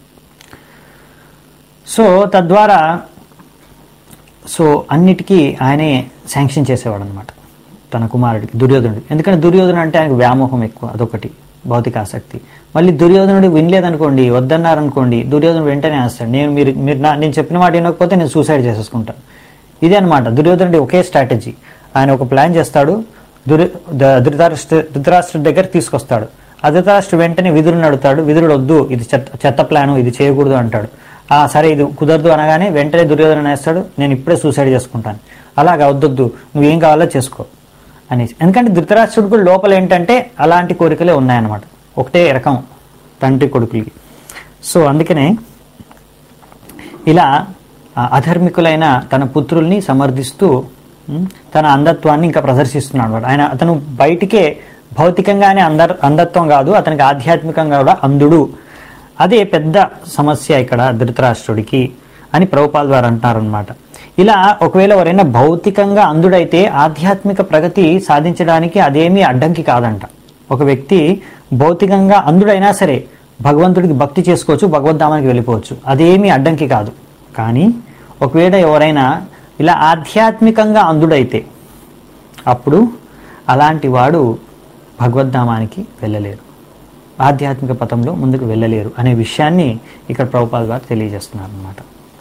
సో తద్వారా సో అన్నిటికీ ఆయనే శాంక్షన్ చేసేవాడు అనమాట తన కుమారుడికి దుర్యోధనుడికి ఎందుకంటే దుర్యోధనుడు అంటే ఆయనకు వ్యామోహం ఎక్కువ అదొకటి భౌతిక ఆసక్తి మళ్ళీ దుర్యోధనుడు వినలేదనుకోండి వద్దన్నారనుకోండి దుర్యోధనుడు వెంటనే వేస్తాడు నేను మీరు మీరు నా నేను చెప్పిన మాట వినకపోతే నేను సూసైడ్ చేసేసుకుంటాను ఇదే అనమాట దుర్యోధనుడి ఒకే స్ట్రాటజీ ఆయన ఒక ప్లాన్ చేస్తాడు దుర్ ద- ధృతరాష్ట్ర ధృతరాష్ట్ర దగ్గర తీసుకొస్తాడు ఆ ధృతరాష్ట్ర వెంటనే విదురుని అడుగుతాడు విదురుడు వద్దు ఇది చెత్త చెత్త ప్లాను ఇది చేయకూడదు అంటాడు ఆ సరే ఇది కుదరదు అనగానే వెంటనే దుర్యోధన వేస్తాడు నేను ఇప్పుడే సూసైడ్ చేసుకుంటాను అలాగా వద్దొద్దు నువ్వేం కావాలో చేసుకో అనేసి ఎందుకంటే ధృతరాష్ట్రుడు కూడా లోపల ఏంటంటే అలాంటి కోరికలే ఉన్నాయన్నమాట ఒకటే రకం తండ్రి కొడుకులకి సో అందుకనే ఇలా ఆ, అధర్మికులైన తన పుత్రుల్ని సమర్థిస్తూ ఉమ్, తన అంధత్వాన్ని ఇంకా ప్రదర్శిస్తున్నాడు అన్నమాట. ఆయన అతను బయటికే భౌతికంగానే అంధ అంధత్వం కాదు అతనికి ఆధ్యాత్మికంగా కూడా అంధుడు అదే పెద్ద సమస్య ఇక్కడ ధృతరాష్ట్రుడికి అని ప్రభుపాల్ వారు అంటున్నారనమాట ఇలా ఒకవేళ ఎవరైనా భౌతికంగా అంధుడైతే ఆధ్యాత్మిక ప్రగతి సాధించడానికి అదేమీ అడ్డంకి కాదంట ఒక వ్యక్తి భౌతికంగా అంధుడైనా సరే భగవంతుడికి భక్తి చేసుకోవచ్చు భగవద్ధామానికి వెళ్ళిపోవచ్చు అదేమీ అడ్డంకి కాదు కానీ ఒకవేళ ఎవరైనా ఇలా ఆధ్యాత్మికంగా అంధుడైతే అప్పుడు అలాంటి వాడు భగవద్ధామానికి వెళ్ళలేరు ఆధ్యాత్మిక పథంలో ముందుకు వెళ్ళలేరు అనే విషయాన్ని ఇక్కడ ప్రభుపాల్ గారు తెలియజేస్తున్నారు అన్నమాట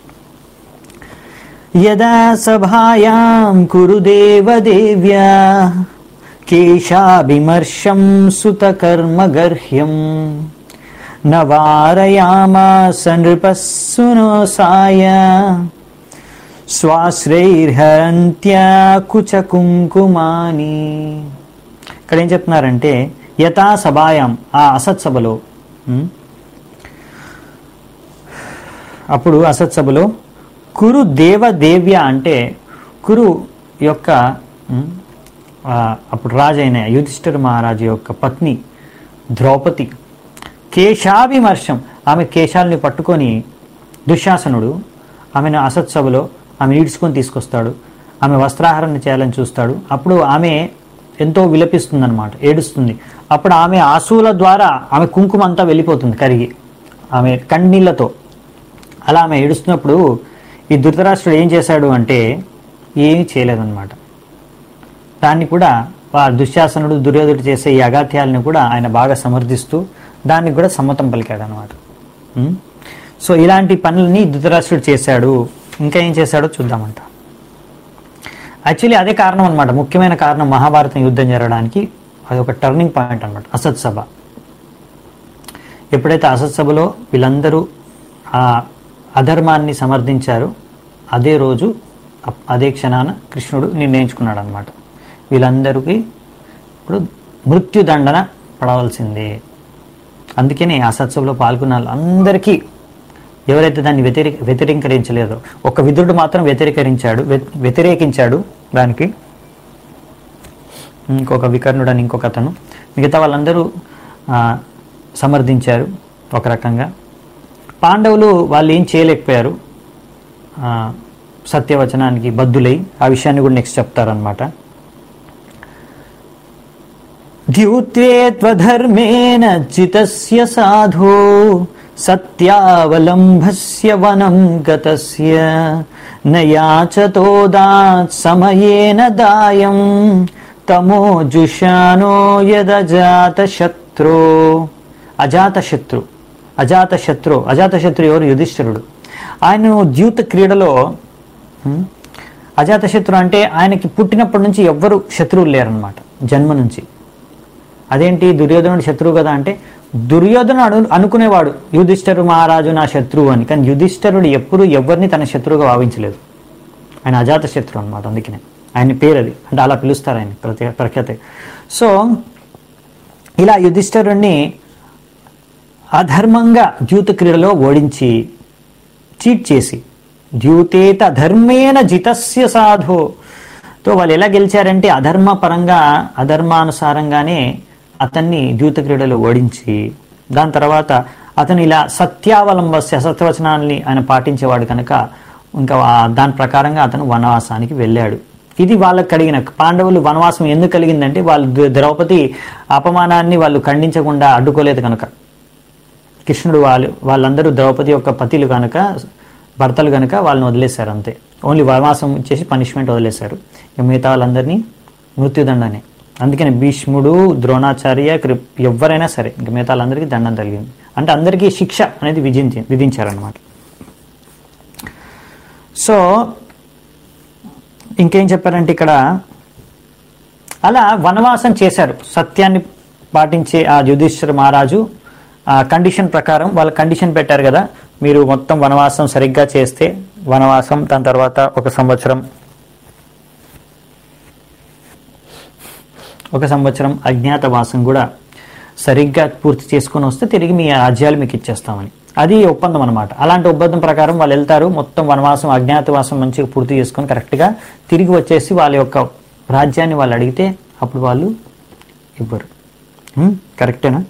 యదా సభాయాం కురు దేవదేవ్యా కేశాభిమర్శం సుతకర్మగర్హ్యం నవారయామాస నృపస్సునోసాయ స్వాశ్రైర్హరంత్యా కుచకుంకుమాని ఇక్కడ ఏం చెప్తున్నారంటే యథా సభాయాం ఆ అసత్సభలో ఉమ్, అప్పుడు అసత్సభలో కురు దేవదేవ్య అంటే కురు యొక్క ఉమ్, ఆ, అప్పుడు రాజైన యుధిష్ఠిర మహారాజు యొక్క పత్ని ద్రౌపది కేశాభిమర్శం ఆమె కేశాలని పట్టుకొని దుశ్శాసనుడు ఆమెను అసత్సభలో ఆమె ఈడ్చుకొని తీసుకొస్తాడు ఆమె వస్త్రాహరణ చేయాలని చూస్తాడు అప్పుడు ఆమె ఎంతో విలపిస్తుందన్నమాట ఏడుస్తుంది అప్పుడు ఆమె ఆశువుల ద్వారా ఆమె కుంకుమ అంతా వెళ్ళిపోతుంది కరిగి ఆమె కన్నీళ్లతో అలా ఆమె ఏడుస్తున్నప్పుడు ఈ ధృతరాష్ట్రుడు ఏం చేశాడు అంటే ఏమీ చేయలేదన్నమాట దాన్ని కూడా ఆ దుశ్శాసనుడు దుర్యోధుడు చేసే ఈ అగాత్యాలను కూడా ఆయన బాగా సమర్థిస్తూ దానికి కూడా సమ్మతం పలికాడు అనమాట సో ఇలాంటి పనులని ధృతరాష్ట్రుడు చేశాడు ఇంకా ఏం చేశాడో చూద్దామంట యాక్చువల్లీ అదే కారణం అనమాట ముఖ్యమైన కారణం మహాభారతం యుద్ధం జరగడానికి అది ఒక టర్నింగ్ పాయింట్ అనమాట అసత్ సభ ఎప్పుడైతే అసత్ సభలో వీళ్ళందరూ ఆ అధర్మాన్ని సమర్థించారో అదే రోజు అప్- అదే క్షణాన కృష్ణుడు నిర్ణయించుకున్నాడు అనమాట వీళ్ళందరికీ ఇప్పుడు మృత్యుదండన పడవలసిందే అందుకనే ఆ సత్సభలో పాల్గొన్న వాళ్ళందరికీ ఎవరైతే దాన్ని వ్యతిరేక వ్యతిరేకరించలేదో ఒక విదురుడు మాత్రం వ్యతిరేకరించాడు వ్య- వ్యతిరేకించాడు దానికి ఇంకొక వికర్ణుడు అని ఇంకొక అతను మిగతా వాళ్ళందరూ ఆ, సమర్థించారు ఒక రకంగా పాండవులు వాళ్ళు ఏం చేయలేకపోయారు ఆ, సత్యవచనానికి బద్దులై ఆ విషయాన్ని కూడా నెక్స్ట్ చెప్తారనమాట ద్యూత్వే త్వధర్మేణ చితస్య సాధో సత్యావలంబస్య వనం గతస్య నయాచతోదాత్ సమయేన దాయం తమోజుషానో యదజాత శత్రు అజాత శత్రు అజాత శత్రు అజాత శత్రు ఎవరు యుధిష్ఠిరుడు ఆయన ద్యూత క్రీడలో హ్మ్, అజాతశత్రు అంటే ఆయనకి పుట్టినప్పటి నుంచి ఎవ్వరు శత్రువులు లేరనమాట జన్మ నుంచి అదేంటి దుర్యోధనుడు శత్రువు కదా అంటే దుర్యోధను అను అనుకునేవాడు యుధిష్ఠరు మహారాజు నా శత్రువు అని కానీ యుధిష్ఠరుడు ఎప్పుడు ఎవరిని తన శత్రువుగా భావించలేదు ఆయన అజాత శత్రు అనమాట అందుకనే ఆయన పేరు అది అంటే అలా పిలుస్తారు ఆయన ప్రతి ప్రఖ్యాతి సో ఇలా యుధిష్ఠరుణ్ణి అధర్మంగా ద్యూత క్రీడలో ఓడించి చీట్ చేసి ద్యూతేత ధర్మేన జితస్య సాధు తో వాళ్ళు ఎలా గెలిచారంటే అధర్మ పరంగా అధర్మానుసారంగానే అతన్ని ద్యూత క్రీడలో ఓడించి దాని తర్వాత అతను ఇలా సత్యావలంబస్య సత్యవచనాల్ని ఆయన పాటించేవాడు కనుక ఇంకా ఆ- దాని ప్రకారంగా అతను వనవాసానికి వెళ్ళాడు ఇది వాళ్ళకి కలిగిన పాండవులు వనవాసం ఎందుకు కలిగిందంటే వాళ్ళు ద్రౌ- ద్రౌపది అపమానాన్ని వాళ్ళు ఖండించకుండా అడ్డుకోలేదు కనుక కృష్ణుడు వాళ్ళు వాళ్ళందరూ ద్రౌపది యొక్క పతిలు కనుక భర్తలు కనుక వాళ్ళని వదిలేశారు అంతే ఓన్లీ వనవాసం ఇచ్చేసి పనిష్మెంట్ వదిలేశారు ఇక మిగతా వాళ్ళందరినీ మృత్యుదండనే అందుకని భీష్ముడు ద్రోణాచార్య కృ- ఎవరైనా సరే ఇంక మిగతా వాళ్ళందరికీ దండం తగిలింది అంటే అందరికీ శిక్ష అనేది విధించి విధించారనమాట సో ఇంకేం చెప్పారంటే ఇక్కడ అలా వనవాసం చేశారు సత్యాన్ని పాటించే ఆ యుధిష్ఠిర మహారాజు ఆ కండిషన్ ప్రకారం వాళ్ళ కండిషన్ పెట్టారు కదా మీరు మొత్తం వనవాసం సరిగ్గా చేస్తే వనవాసం దాని తర్వాత ఒక సంవత్సరం ఒక సంవత్సరం అజ్ఞాతవాసం కూడా సరిగ్గా పూర్తి చేసుకొని వస్తే తిరిగి మీ రాజ్యాలు మీకు ఇచ్చేస్తామని అది ఒప్పందం అనమాట అలాంటి ఒప్పందం ప్రకారం వాళ్ళు వెళ్తారు మొత్తం వనవాసం అజ్ఞాతవాసం మంచిగా పూర్తి చేసుకొని కరెక్ట్గా తిరిగి వచ్చేసి వాళ్ళ యొక్క రాజ్యాన్ని వాళ్ళు అడిగితే అప్పుడు వాళ్ళు ఇవ్వరు హ్మ్? కరెక్టేనా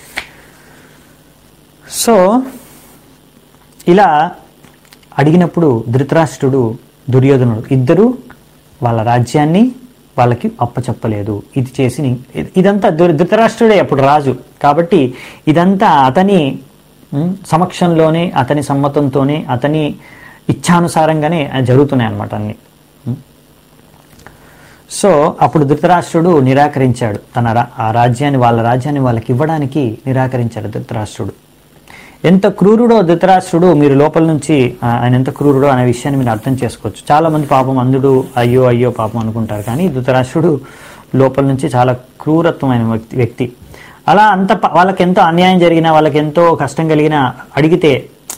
సో ఇలా అడిగినప్పుడు ధృతరాష్ట్రుడు దుర్యోధనుడు ఇద్దరు వాళ్ళ రాజ్యాన్ని వాళ్ళకి అప్పచెప్పలేదు ఇది చేసి ని- ఇదంతా ధృ- ధృతరాష్ట్రుడే అప్పుడు రాజు కాబట్టి ఇదంతా అతని ఉమ్, సమక్షంలోనే అతని సమ్మతంతోనే అతని ఇచ్ఛానుసారంగానే జరుగుతున్నాయి అన్నమాట అన్ని ఉమ్. సో అప్పుడు ధృతరాష్ట్రుడు నిరాకరించాడు తన రా- ఆ రాజ్యాన్ని వాళ్ళ రాజ్యాన్ని వాళ్ళకి ఇవ్వడానికి నిరాకరించాడు ధృతరాష్ట్రుడు ఎంత క్రూరుడో ధృతరాష్ట్రుడు మీరు లోపల నుంచి ఆ, ఆయన ఎంత క్రూరుడో అనే విషయాన్ని మీరు అర్థం చేసుకోవచ్చు చాలా మంది పాపం అందుడు అయ్యో అయ్యో పాపం అనుకుంటారు కానీ ధృతరాష్ట్రుడు లోపల నుంచి చాలా క్రూరత్వమైన వ్యక్తి వ్యక్తి అలా అంత ప- వాళ్ళకి ఎంతో అన్యాయం జరిగినా వాళ్ళకి ఎంతో కష్టం కలిగినా అడిగితే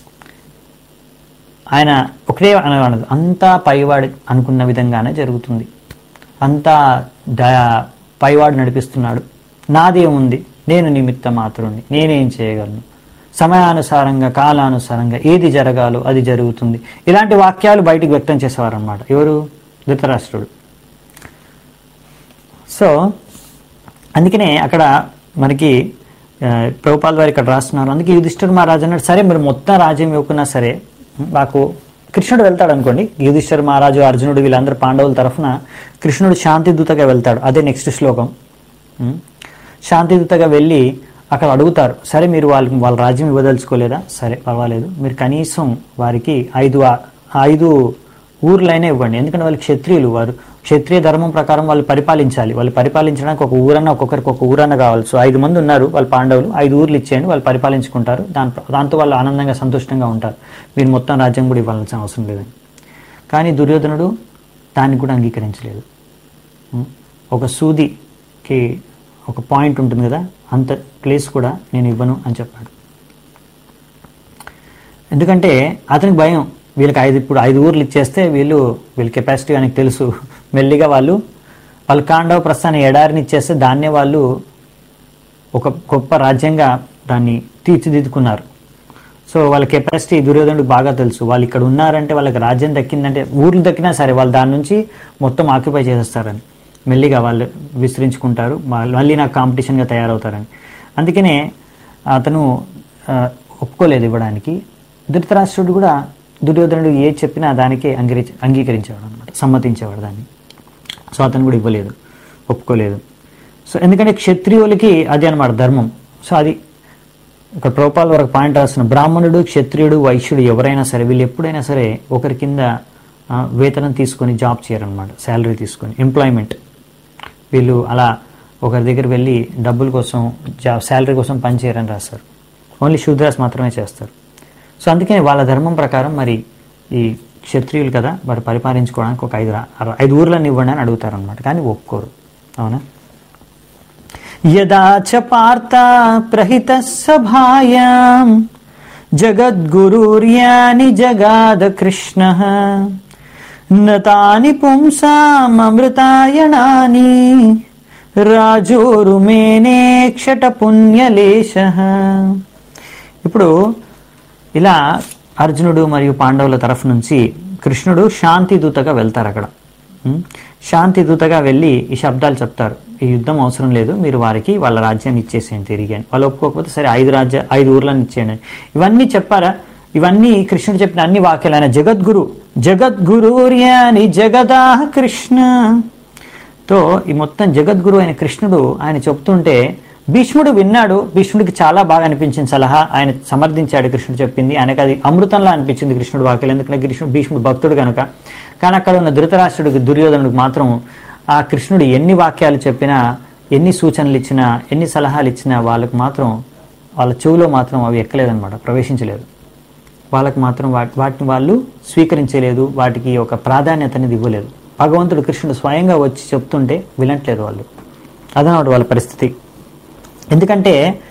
ఆయన ఒకటే అనేవాడు అంతా పైవాడు అనుకున్న విధంగానే జరుగుతుంది అంతా ద- పైవాడు నడిపిస్తున్నాడు నాదేముంది నేను నిమిత్త మాత్రుణ్ణి నేనేం చేయగలను సమయానుసారంగా కాలానుసారంగా ఏది జరగాలో అది జరుగుతుంది ఇలాంటి వాక్యాలు బయటికి వ్యక్తం చేసేవారు అనమాట ఎవరు ధృతరాష్ట్రుడు సో అందుకనే అక్కడ మనకి ఆ, ప్రభుపాల్ వారు ఇక్కడ రాస్తున్నారు అందుకే యుధిష్ఠిర్ మహారాజు అన్నాడు సరే మీరు మొత్తం రాజ్యం ఇవ్వకున్నా సరే మాకు కృష్ణుడు వెళ్తాడు అనుకోండి యుధిష్ఠిర్ మహారాజు అర్జునుడు వీళ్ళందరూ పాండవుల తరఫున కృష్ణుడు శాంతిదూతగా వెళ్తాడు అదే నెక్స్ట్ శ్లోకం ఉం? శాంతిదూతగా వెళ్ళి అక్కడ అడుగుతారు సరే మీరు వాళ్ళకి వాళ్ళ రాజ్యం ఇవ్వదలుచుకోలేదా సరే పర్వాలేదు మీరు కనీసం వారికి ఐదు ఆ- ఐదు ఊర్లైనా ఇవ్వండి ఎందుకంటే వాళ్ళు క్షత్రియులు వారు క్షత్రియ ధర్మం ప్రకారం వాళ్ళు పరిపాలించాలి వాళ్ళు పరిపాలించడానికి ఒక ఊరన్న ఒక్కొక్కరికి ఒక ఊరన్న కావాలి సో ఐదు మంది ఉన్నారు వాళ్ళ పాండవులు ఐదు ఊర్లు ఇచ్చేయండి వాళ్ళు పరిపాలించుకుంటారు దాంతో దాంతో వాళ్ళు ఆనందంగా సంతోషంగా ఉంటారు మీరు మొత్తం రాజ్యం కూడా ఇవ్వాల్సిన అవసరం లేదని కానీ దుర్యోధనుడు దాన్ని కూడా అంగీకరించలేదు ఉం? ఒక సూదికి ఒక పాయింట్ ఉంటుంది కదా అంత ప్లేస్ కూడా నేను ఇవ్వను అని చెప్పాడు ఎందుకంటే అతనికి భయం వీళ్ళకి ఐదు ఇప్పుడు ఐదు ఊర్లు ఇచ్చేస్తే వీళ్ళు వీళ్ళ కెపాసిటీ ఆయనకు తెలుసు మెల్లిగా వాళ్ళు వాళ్ళ కాండవ ప్రస్థాన ఎడారిని ఇచ్చేస్తే దాన్నే వాళ్ళు ఒక గొప్ప రాజ్యంగా దాన్ని తీర్చిదిద్దుకున్నారు సో వాళ్ళ కెపాసిటీ దుర్యోధనుడికి బాగా తెలుసు వాళ్ళు ఇక్కడ ఉన్నారంటే వాళ్ళకి రాజ్యం దక్కిందంటే ఊర్లు దక్కినా సరే వాళ్ళు దాని నుంచి మొత్తం ఆక్యుపై చేసేస్తారని మెల్లిగా వాళ్ళు విస్తరించుకుంటారు వాళ్ళు మళ్ళీ నాకు కాంపిటీషన్గా తయారవుతారని అందుకనే అతను ఆ, ఒప్పుకోలేదు ఇవ్వడానికి ధృతరాష్ట్రుడు కూడా దుర్యోధనుడు ఏ చెప్పినా దానికే అంగీకరించి అంగీకరించేవాడు అనమాట సమ్మతించేవాడు దాన్ని సో అతను కూడా ఇవ్వలేదు ఒప్పుకోలేదు సో ఎందుకంటే క్షత్రియులకి అది అనమాట ధర్మం సో అది ఒక ప్రోపాల్ వరకు పాయింట్ రాసిన బ్రాహ్మణుడు క్షత్రియుడు వైశ్యుడు ఎవరైనా సరే వీళ్ళు ఎప్పుడైనా సరే ఒకరి కింద ఆ, వేతనం తీసుకొని జాబ్ చేయరనమాట శాలరీ తీసుకొని ఎంప్లాయ్మెంట్ వీళ్ళు అలా ఒకరి దగ్గర వెళ్ళి డబ్బుల కోసం జాబ్ శాలరీ కోసం పని చేయరని రాస్తారు ఓన్లీ శూద్రాస్ మాత్రమే చేస్తారు సో అందుకని వాళ్ళ ధర్మం ప్రకారం మరి ఈ క్షత్రియులు కదా వారు పరిపాలించుకోవడానికి ఒక ఐదు రా- అర- ఐదు ఊర్లను ఇవ్వండి అని అడుగుతారనమాట కానీ ఒప్పుకోరు అవునా యదా చ పార్థ ప్రహిత సభాయాం జగద్గురుర్యాని జగాద కృష్ణ నతాని పుంసామృతాయణాని రాజోరుమేనే క్షట పుణ్యలేశ ఇప్పుడు ఇలా అర్జునుడు మరియు పాండవుల తరఫు నుంచి కృష్ణుడు శాంతి దూతగా వెళ్తారు అక్కడ ఉం? శాంతి దూతగా వెళ్ళి ఈ శబ్దాలు చెప్తారు ఈ యుద్ధం అవసరం లేదు మీరు వారికి వాళ్ళ రాజ్యాన్ని ఇచ్చేసేయండి తిరిగి అని వాళ్ళు ఒప్పుకోకపోతే సరే ఐదు రాజ్య ఐదు ఊర్లను ఇచ్చేయండి అని. ఇవన్నీ చెప్పారా ఇవన్నీ కృష్ణుడు చెప్పిన అన్ని వాక్యాలు ఆయన జగద్గురు జగద్గురుర్యాని జగదా కృష్ణ తో ఈ మొత్తం జగద్గురు అయిన కృష్ణుడు ఆయన చెప్తుంటే భీష్ముడు విన్నాడు భీష్ముడికి చాలా బాగా అనిపించింది సలహా ఆయన సమర్థించాడు కృష్ణుడు చెప్పింది ఆయనకు అది అమృతంలా అనిపించింది కృష్ణుడు వాక్యాలు ఎందుకంటే కృష్ణుడు భీష్ముడు భక్తుడు కనుక కానీ అక్కడ ఉన్న ధృతరాష్ట్రుడికి దుర్యోధనుడికి మాత్రం ఆ కృష్ణుడు ఎన్ని వాక్యాలు చెప్పినా ఎన్ని సూచనలు ఇచ్చినా ఎన్ని సలహాలు ఇచ్చినా వాళ్ళకు మాత్రం వాళ్ళ చెవులో మాత్రం అవి ఎక్కలేదన్నమాట ప్రవేశించలేదు వాళ్ళకి మాత్రం వాటి వాటిని వాళ్ళు స్వీకరించలేదు వాటికి ఒక ప్రాధాన్యత అనేది ఇవ్వలేదు భగవంతుడు కృష్ణుడు స్వయంగా వచ్చి చెప్తుంటే వినట్లేదు వాళ్ళు అదనమాట వాళ్ళ పరిస్థితి ఎందుకంటే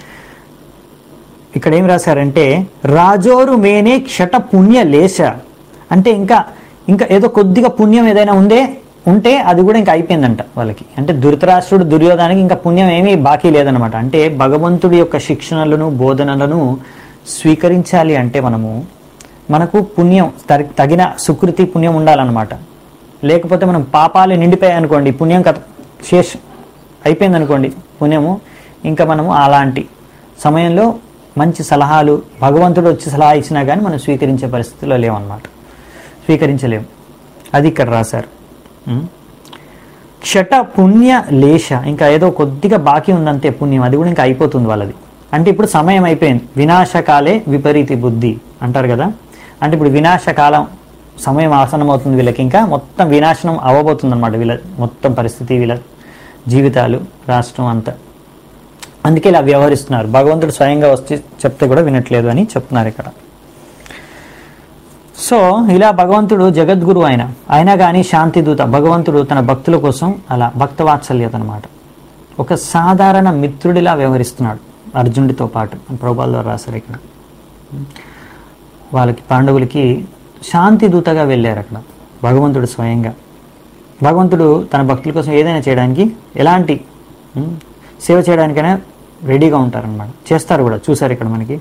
ఇక్కడ ఏం రాశారంటే రాజోరు మేనే క్షట పుణ్య లేశ అంటే ఇంకా ఇంకా ఏదో కొద్దిగా పుణ్యం ఏదైనా ఉందే ఉంటే అది కూడా ఇంకా అయిపోయిందంట వాళ్ళకి అంటే ధృతరాష్ట్రుడు దుర్యోధనానికి ఇంకా పుణ్యం ఏమీ బాకీ లేదనమాట అంటే భగవంతుడి యొక్క శిక్షణలను బోధనలను స్వీకరించాలి అంటే మనము మనకు పుణ్యం తరి- తగిన సుకృతి పుణ్యం ఉండాలన్నమాట లేకపోతే మనం పాపాలు నిండిపోయాయి అనుకోండి పుణ్యం కథ శేష్ అయిపోయింది అనుకోండి పుణ్యము ఇంకా మనము అలాంటి సమయంలో మంచి సలహాలు భగవంతుడు వచ్చి సలహా ఇచ్చినా కానీ మనం స్వీకరించే పరిస్థితిలో లేవన్నమాట స్వీకరించలేము అది ఇక్కడ రాశారు ఉం? క్షట పుణ్య లేశ ఇంకా ఏదో కొద్దిగా బాకీ ఉందంతే పుణ్యం అది కూడా ఇంకా అయిపోతుంది వాళ్ళది అంటే ఇప్పుడు సమయం అయిపోయింది వినాశకాలే విపరీతి బుద్ధి అంటారు కదా అంటే ఇప్పుడు వినాశకాలం సమయం ఆసనమవుతుంది వీళ్ళకి ఇంకా మొత్తం వినాశనం అవ్వబోతుంది అనమాట వీళ్ళ మొత్తం పరిస్థితి వీళ్ళ జీవితాలు రాష్ట్రం అంతా అందుకే ఇలా వ్యవహరిస్తున్నారు భగవంతుడు స్వయంగా వచ్చి చెప్తే కూడా వినట్లేదు అని చెప్తున్నారు ఇక్కడ సో ఇలా భగవంతుడు జగద్గురు ఆయన అయినా కానీ శాంతిదూత భగవంతుడు తన భక్తుల కోసం అలా భక్త వాత్సల్యత అనమాట ఒక సాధారణ మిత్రుడిలా వ్యవహరిస్తున్నాడు అర్జునుడితో పాటు ప్రభుపాల్లో రాశారు ఇక్కడ వాళ్ళకి పాండవులకి శాంతి దూతగా వెళ్ళారు అక్కడ భగవంతుడు స్వయంగా భగవంతుడు తన భక్తుల కోసం ఏదైనా చేయడానికి ఎలాంటి ఉమ్, సేవ చేయడానికైనా రెడీగా ఉంటారనమాట చేస్తారు కూడా చూసారు ఇక్కడ మనకి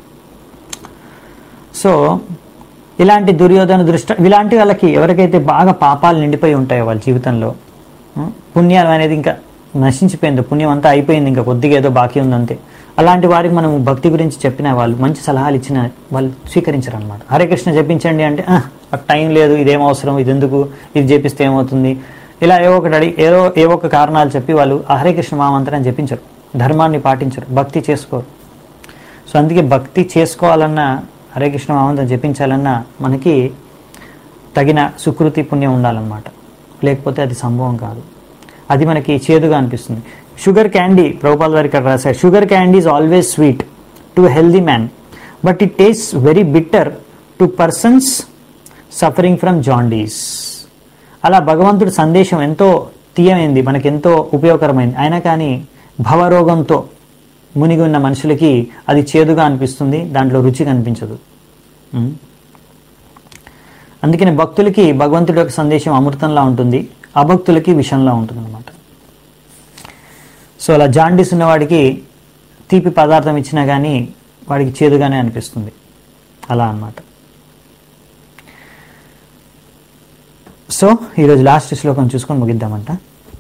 సో ఇలాంటి దుర్యోధన దృష్ట ఇలాంటి వాళ్ళకి ఎవరికైతే బాగా పాపాలు నిండిపోయి ఉంటాయో వాళ్ళ జీవితంలో ఉం, పుణ్యం అనేది ఇంకా నశించిపోయింది పుణ్యం అంతా అయిపోయింది ఇంకా కొద్దిగా ఏదో బాకీ ఉందంతే అలాంటి వారికి మనం భక్తి గురించి చెప్పిన వాళ్ళు మంచి సలహాలు ఇచ్చిన వాళ్ళు స్వీకరించరు అనమాట హరే కృష్ణ చెప్పించండి అంటే "ఆ, నాకు టైం లేదు ఇదేం అవసరం ఇది ఎందుకు ఇది చేపిస్తే ఏమవుతుంది ఇలా ఏవో ఒకటి అడిగి ఏదో ఏవో ఒక కారణాలు చెప్పి వాళ్ళు ఆ హరే కృష్ణ మామంతరం చెప్పించరు ధర్మాన్ని పాటించరు భక్తి చేసుకోరు సో అందుకే భక్తి చేసుకోవాలన్నా హరే కృష్ణ మామంతరం జపించాలన్నా మనకి తగిన సుకృతి పుణ్యం ఉండాలన్నమాట లేకపోతే అది సంభవం కాదు అది మనకి చేదుగా అనిపిస్తుంది షుగర్ క్యాండీ ప్రభుపాల్ వారి ఇక్కడ రాశారు sugar candy is always sweet to healthy man but it taste very bitter to persons suffering from jaundice అలా భగవంతుడి సందేశం ఎంతో తీయమైంది మనకెంతో ఉపయోగకరమైంది అయినా కానీ భవరోగంతో మునిగి ఉన్న మనుషులకి అది చేదుగా అనిపిస్తుంది దాంట్లో రుచి కనిపించదు ఉం? అందుకని భక్తులకి భగవంతుడి యొక్క సందేశం అమృతంలా ఉంటుంది అభక్తులకి విషంలా ఉంటుంది అనమాట సో అలా జాండీస్ ఉన్నవాడికి తీపి పదార్థం ఇచ్చినా కానీ వాడికి చేదుగానే అనిపిస్తుంది అలా అన్నమాట సో ఈరోజు లాస్ట్ శ్లోకం చూసుకొని ముగిద్దామంట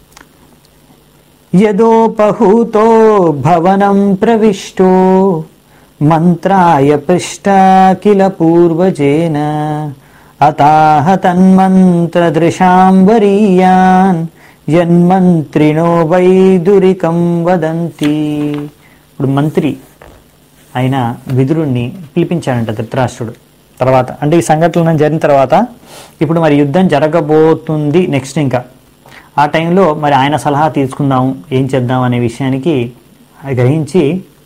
యదోపహూతో భవనం ప్రవిష్టో మంత్రాయ పృష్ట కిల పూర్వజేన అతాహ తన్మంత్రదృశాం వరీయాన్ యన్మంత్రిణో వైదురికం వదంతి ఇప్పుడు మంత్రి అయిన విదురుణ్ణి పిలిపించాడంట ధృతరాష్ట్రుడు తర్వాత అంటే ఈ సంఘటన జరిగిన తర్వాత ఇప్పుడు మరి యుద్ధం జరగబోతుంది నెక్స్ట్ ఇంకా ఆ టైంలో మరి ఆయన సలహా తీసుకుందాం ఏం చేద్దాం అనే విషయానికి గ్రహించి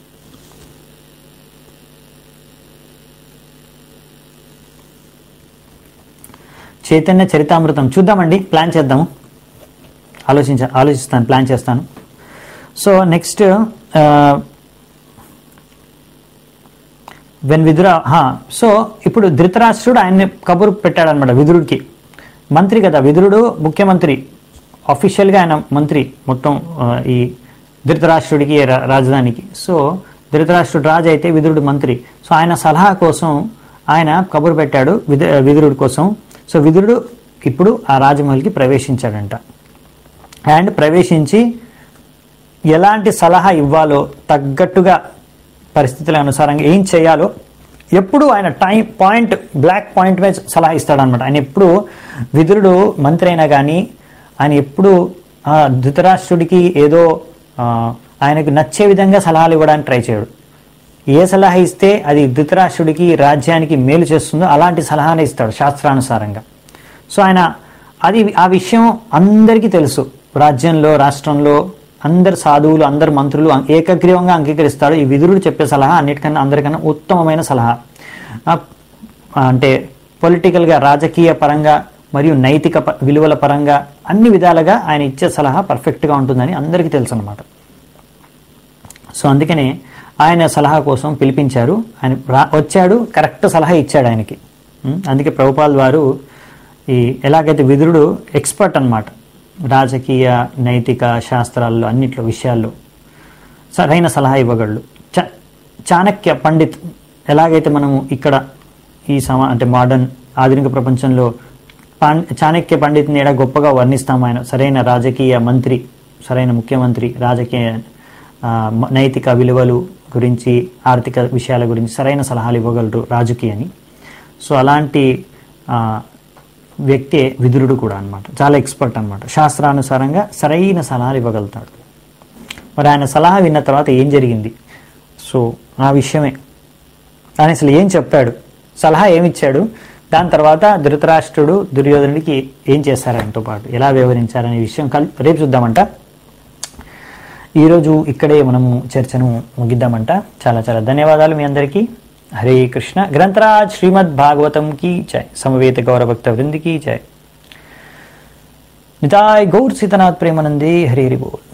చైతన్య చరితామృతం చూద్దామండి ప్లాన్ చేద్దాము ఆలోచించ ఆలోచిస్తాను ప్లాన్ చేస్తాను so next when Vidura so ఇప్పుడు ధృతరాష్ట్రుడు ఆయన్ని కబురు పెట్టాడనమాట విదురుడికి మంత్రి కదా విదురుడు ముఖ్యమంత్రి అఫీషియల్గా ఆయన మంత్రి మొత్తం ఆ, ఈ ధృతరాష్ట్రుడికి రా- రాజధానికి సో ధృతరాష్ట్రుడు రాజు అయితే విదురుడు మంత్రి సో ఆయన సలహా కోసం ఆయన కబురు పెట్టాడు విదు విదురుడి కోసం సో విదురుడు ఇప్పుడు ఆ రాజమహల్కి ప్రవేశించాడంట అండ్ ప్రవేశించి ఎలాంటి సలహా ఇవ్వాలో తగ్గట్టుగా పరిస్థితుల అనుసారంగా ఏం చేయాలో ఎప్పుడు ఆయన టైం పాయింట్ బ్లాక్ పాయింట్ మీద సలహా ఇస్తాడనమాట ఆయన ఎప్పుడు విదురుడు మంత్రి అయినా కానీ ఆయన ఎప్పుడు ఆ, ధృతరాష్ట్రుడికి ఏదో ఆ, ఆయనకు నచ్చే విధంగా సలహాలు ఇవ్వడానికి ట్రై చేయడు ఏ సలహా ఇస్తే అది ధృతరాష్ట్రుడికి రాజ్యానికి మేలు చేస్తుందో అలాంటి సలహానే ఇస్తాడు శాస్త్రానుసారంగా సో ఆయన అది ఆ విషయం అందరికీ తెలుసు రాజ్యంలో రాష్ట్రంలో అందరు సాధువులు అందరు మంత్రులు అం- ఏకగ్రీవంగా అంగీకరిస్తాడు ఈ విదురుడు చెప్పే సలహా అన్నిటికన్నా అందరికన్నా ఉత్తమమైన సలహా ఆ, అంటే పొలిటికల్గా రాజకీయ పరంగా మరియు నైతిక ప- విలువల పరంగా అన్ని విధాలుగా ఆయన ఇచ్చే సలహా పర్ఫెక్ట్గా ఉంటుందని అందరికీ తెలుసు అనమాట సో అందుకనే ఆయన సలహా కోసం పిలిపించారు ఆయన రా వచ్చాడు కరెక్ట్ సలహా ఇచ్చాడు ఆయనకి ఉం? అందుకే ప్రభుపాల్ వారు ఈ ఎలాగైతే విదురుడు ఎక్స్పర్ట్ అన్నమాట రాజకీయ నైతిక శాస్త్రాల్లో అన్నిట్లో విషయాల్లో సరైన సలహా ఇవ్వగలడు చ చాణక్య పండిత్ ఎలాగైతే మనము ఇక్కడ ఈ సమా అంటే మోడర్న్ ఆధునిక ప్రపంచంలో పాం- చాణక్య పండిత్ని ఎడ గొప్పగా వర్ణిస్తాము ఆయన సరైన రాజకీయ మంత్రి సరైన ముఖ్యమంత్రి రాజకీయ ఆ, మ- నైతిక విలువలు గురించి ఆర్థిక విషయాల గురించి సరైన సలహాలు ఇవ్వగలరు రాజుకి అని సో అలాంటి ఆ, వ్యక్తే విదురుడు కూడా అన్నమాట చాలా ఎక్స్పర్ట్ అన్నమాట శాస్త్రానుసారంగా సరైన సలహాలు ఇవ్వగలుగుతాడు మరి ఆయన సలహా విన్న తర్వాత ఏం జరిగింది సో ఆ విషయమే ఆయన అసలు ఏం చెప్పాడు సలహా ఏమిచ్చాడు దాని తర్వాత ధృతరాష్ట్రుడు దుర్యోధనుడికి ఏం చేశారు ఆయనతో పాటు ఎలా వ్యవహరించారనే విషయం కల్ రేపు చూద్దామంట ఈరోజు ఇక్కడే మనము చర్చను ముగిద్దామంట చాలా చాలా ధన్యవాదాలు మీ అందరికీ హరే కృష్ణ గ్రంథరాజ్ శ్రీమద్ భాగవతం కీ జై సమవేత గౌరభక్త వృంది కీ జై నితాయ్ గౌర్ సీతనాథ్ ప్రేమనందే హరి హరి బోల్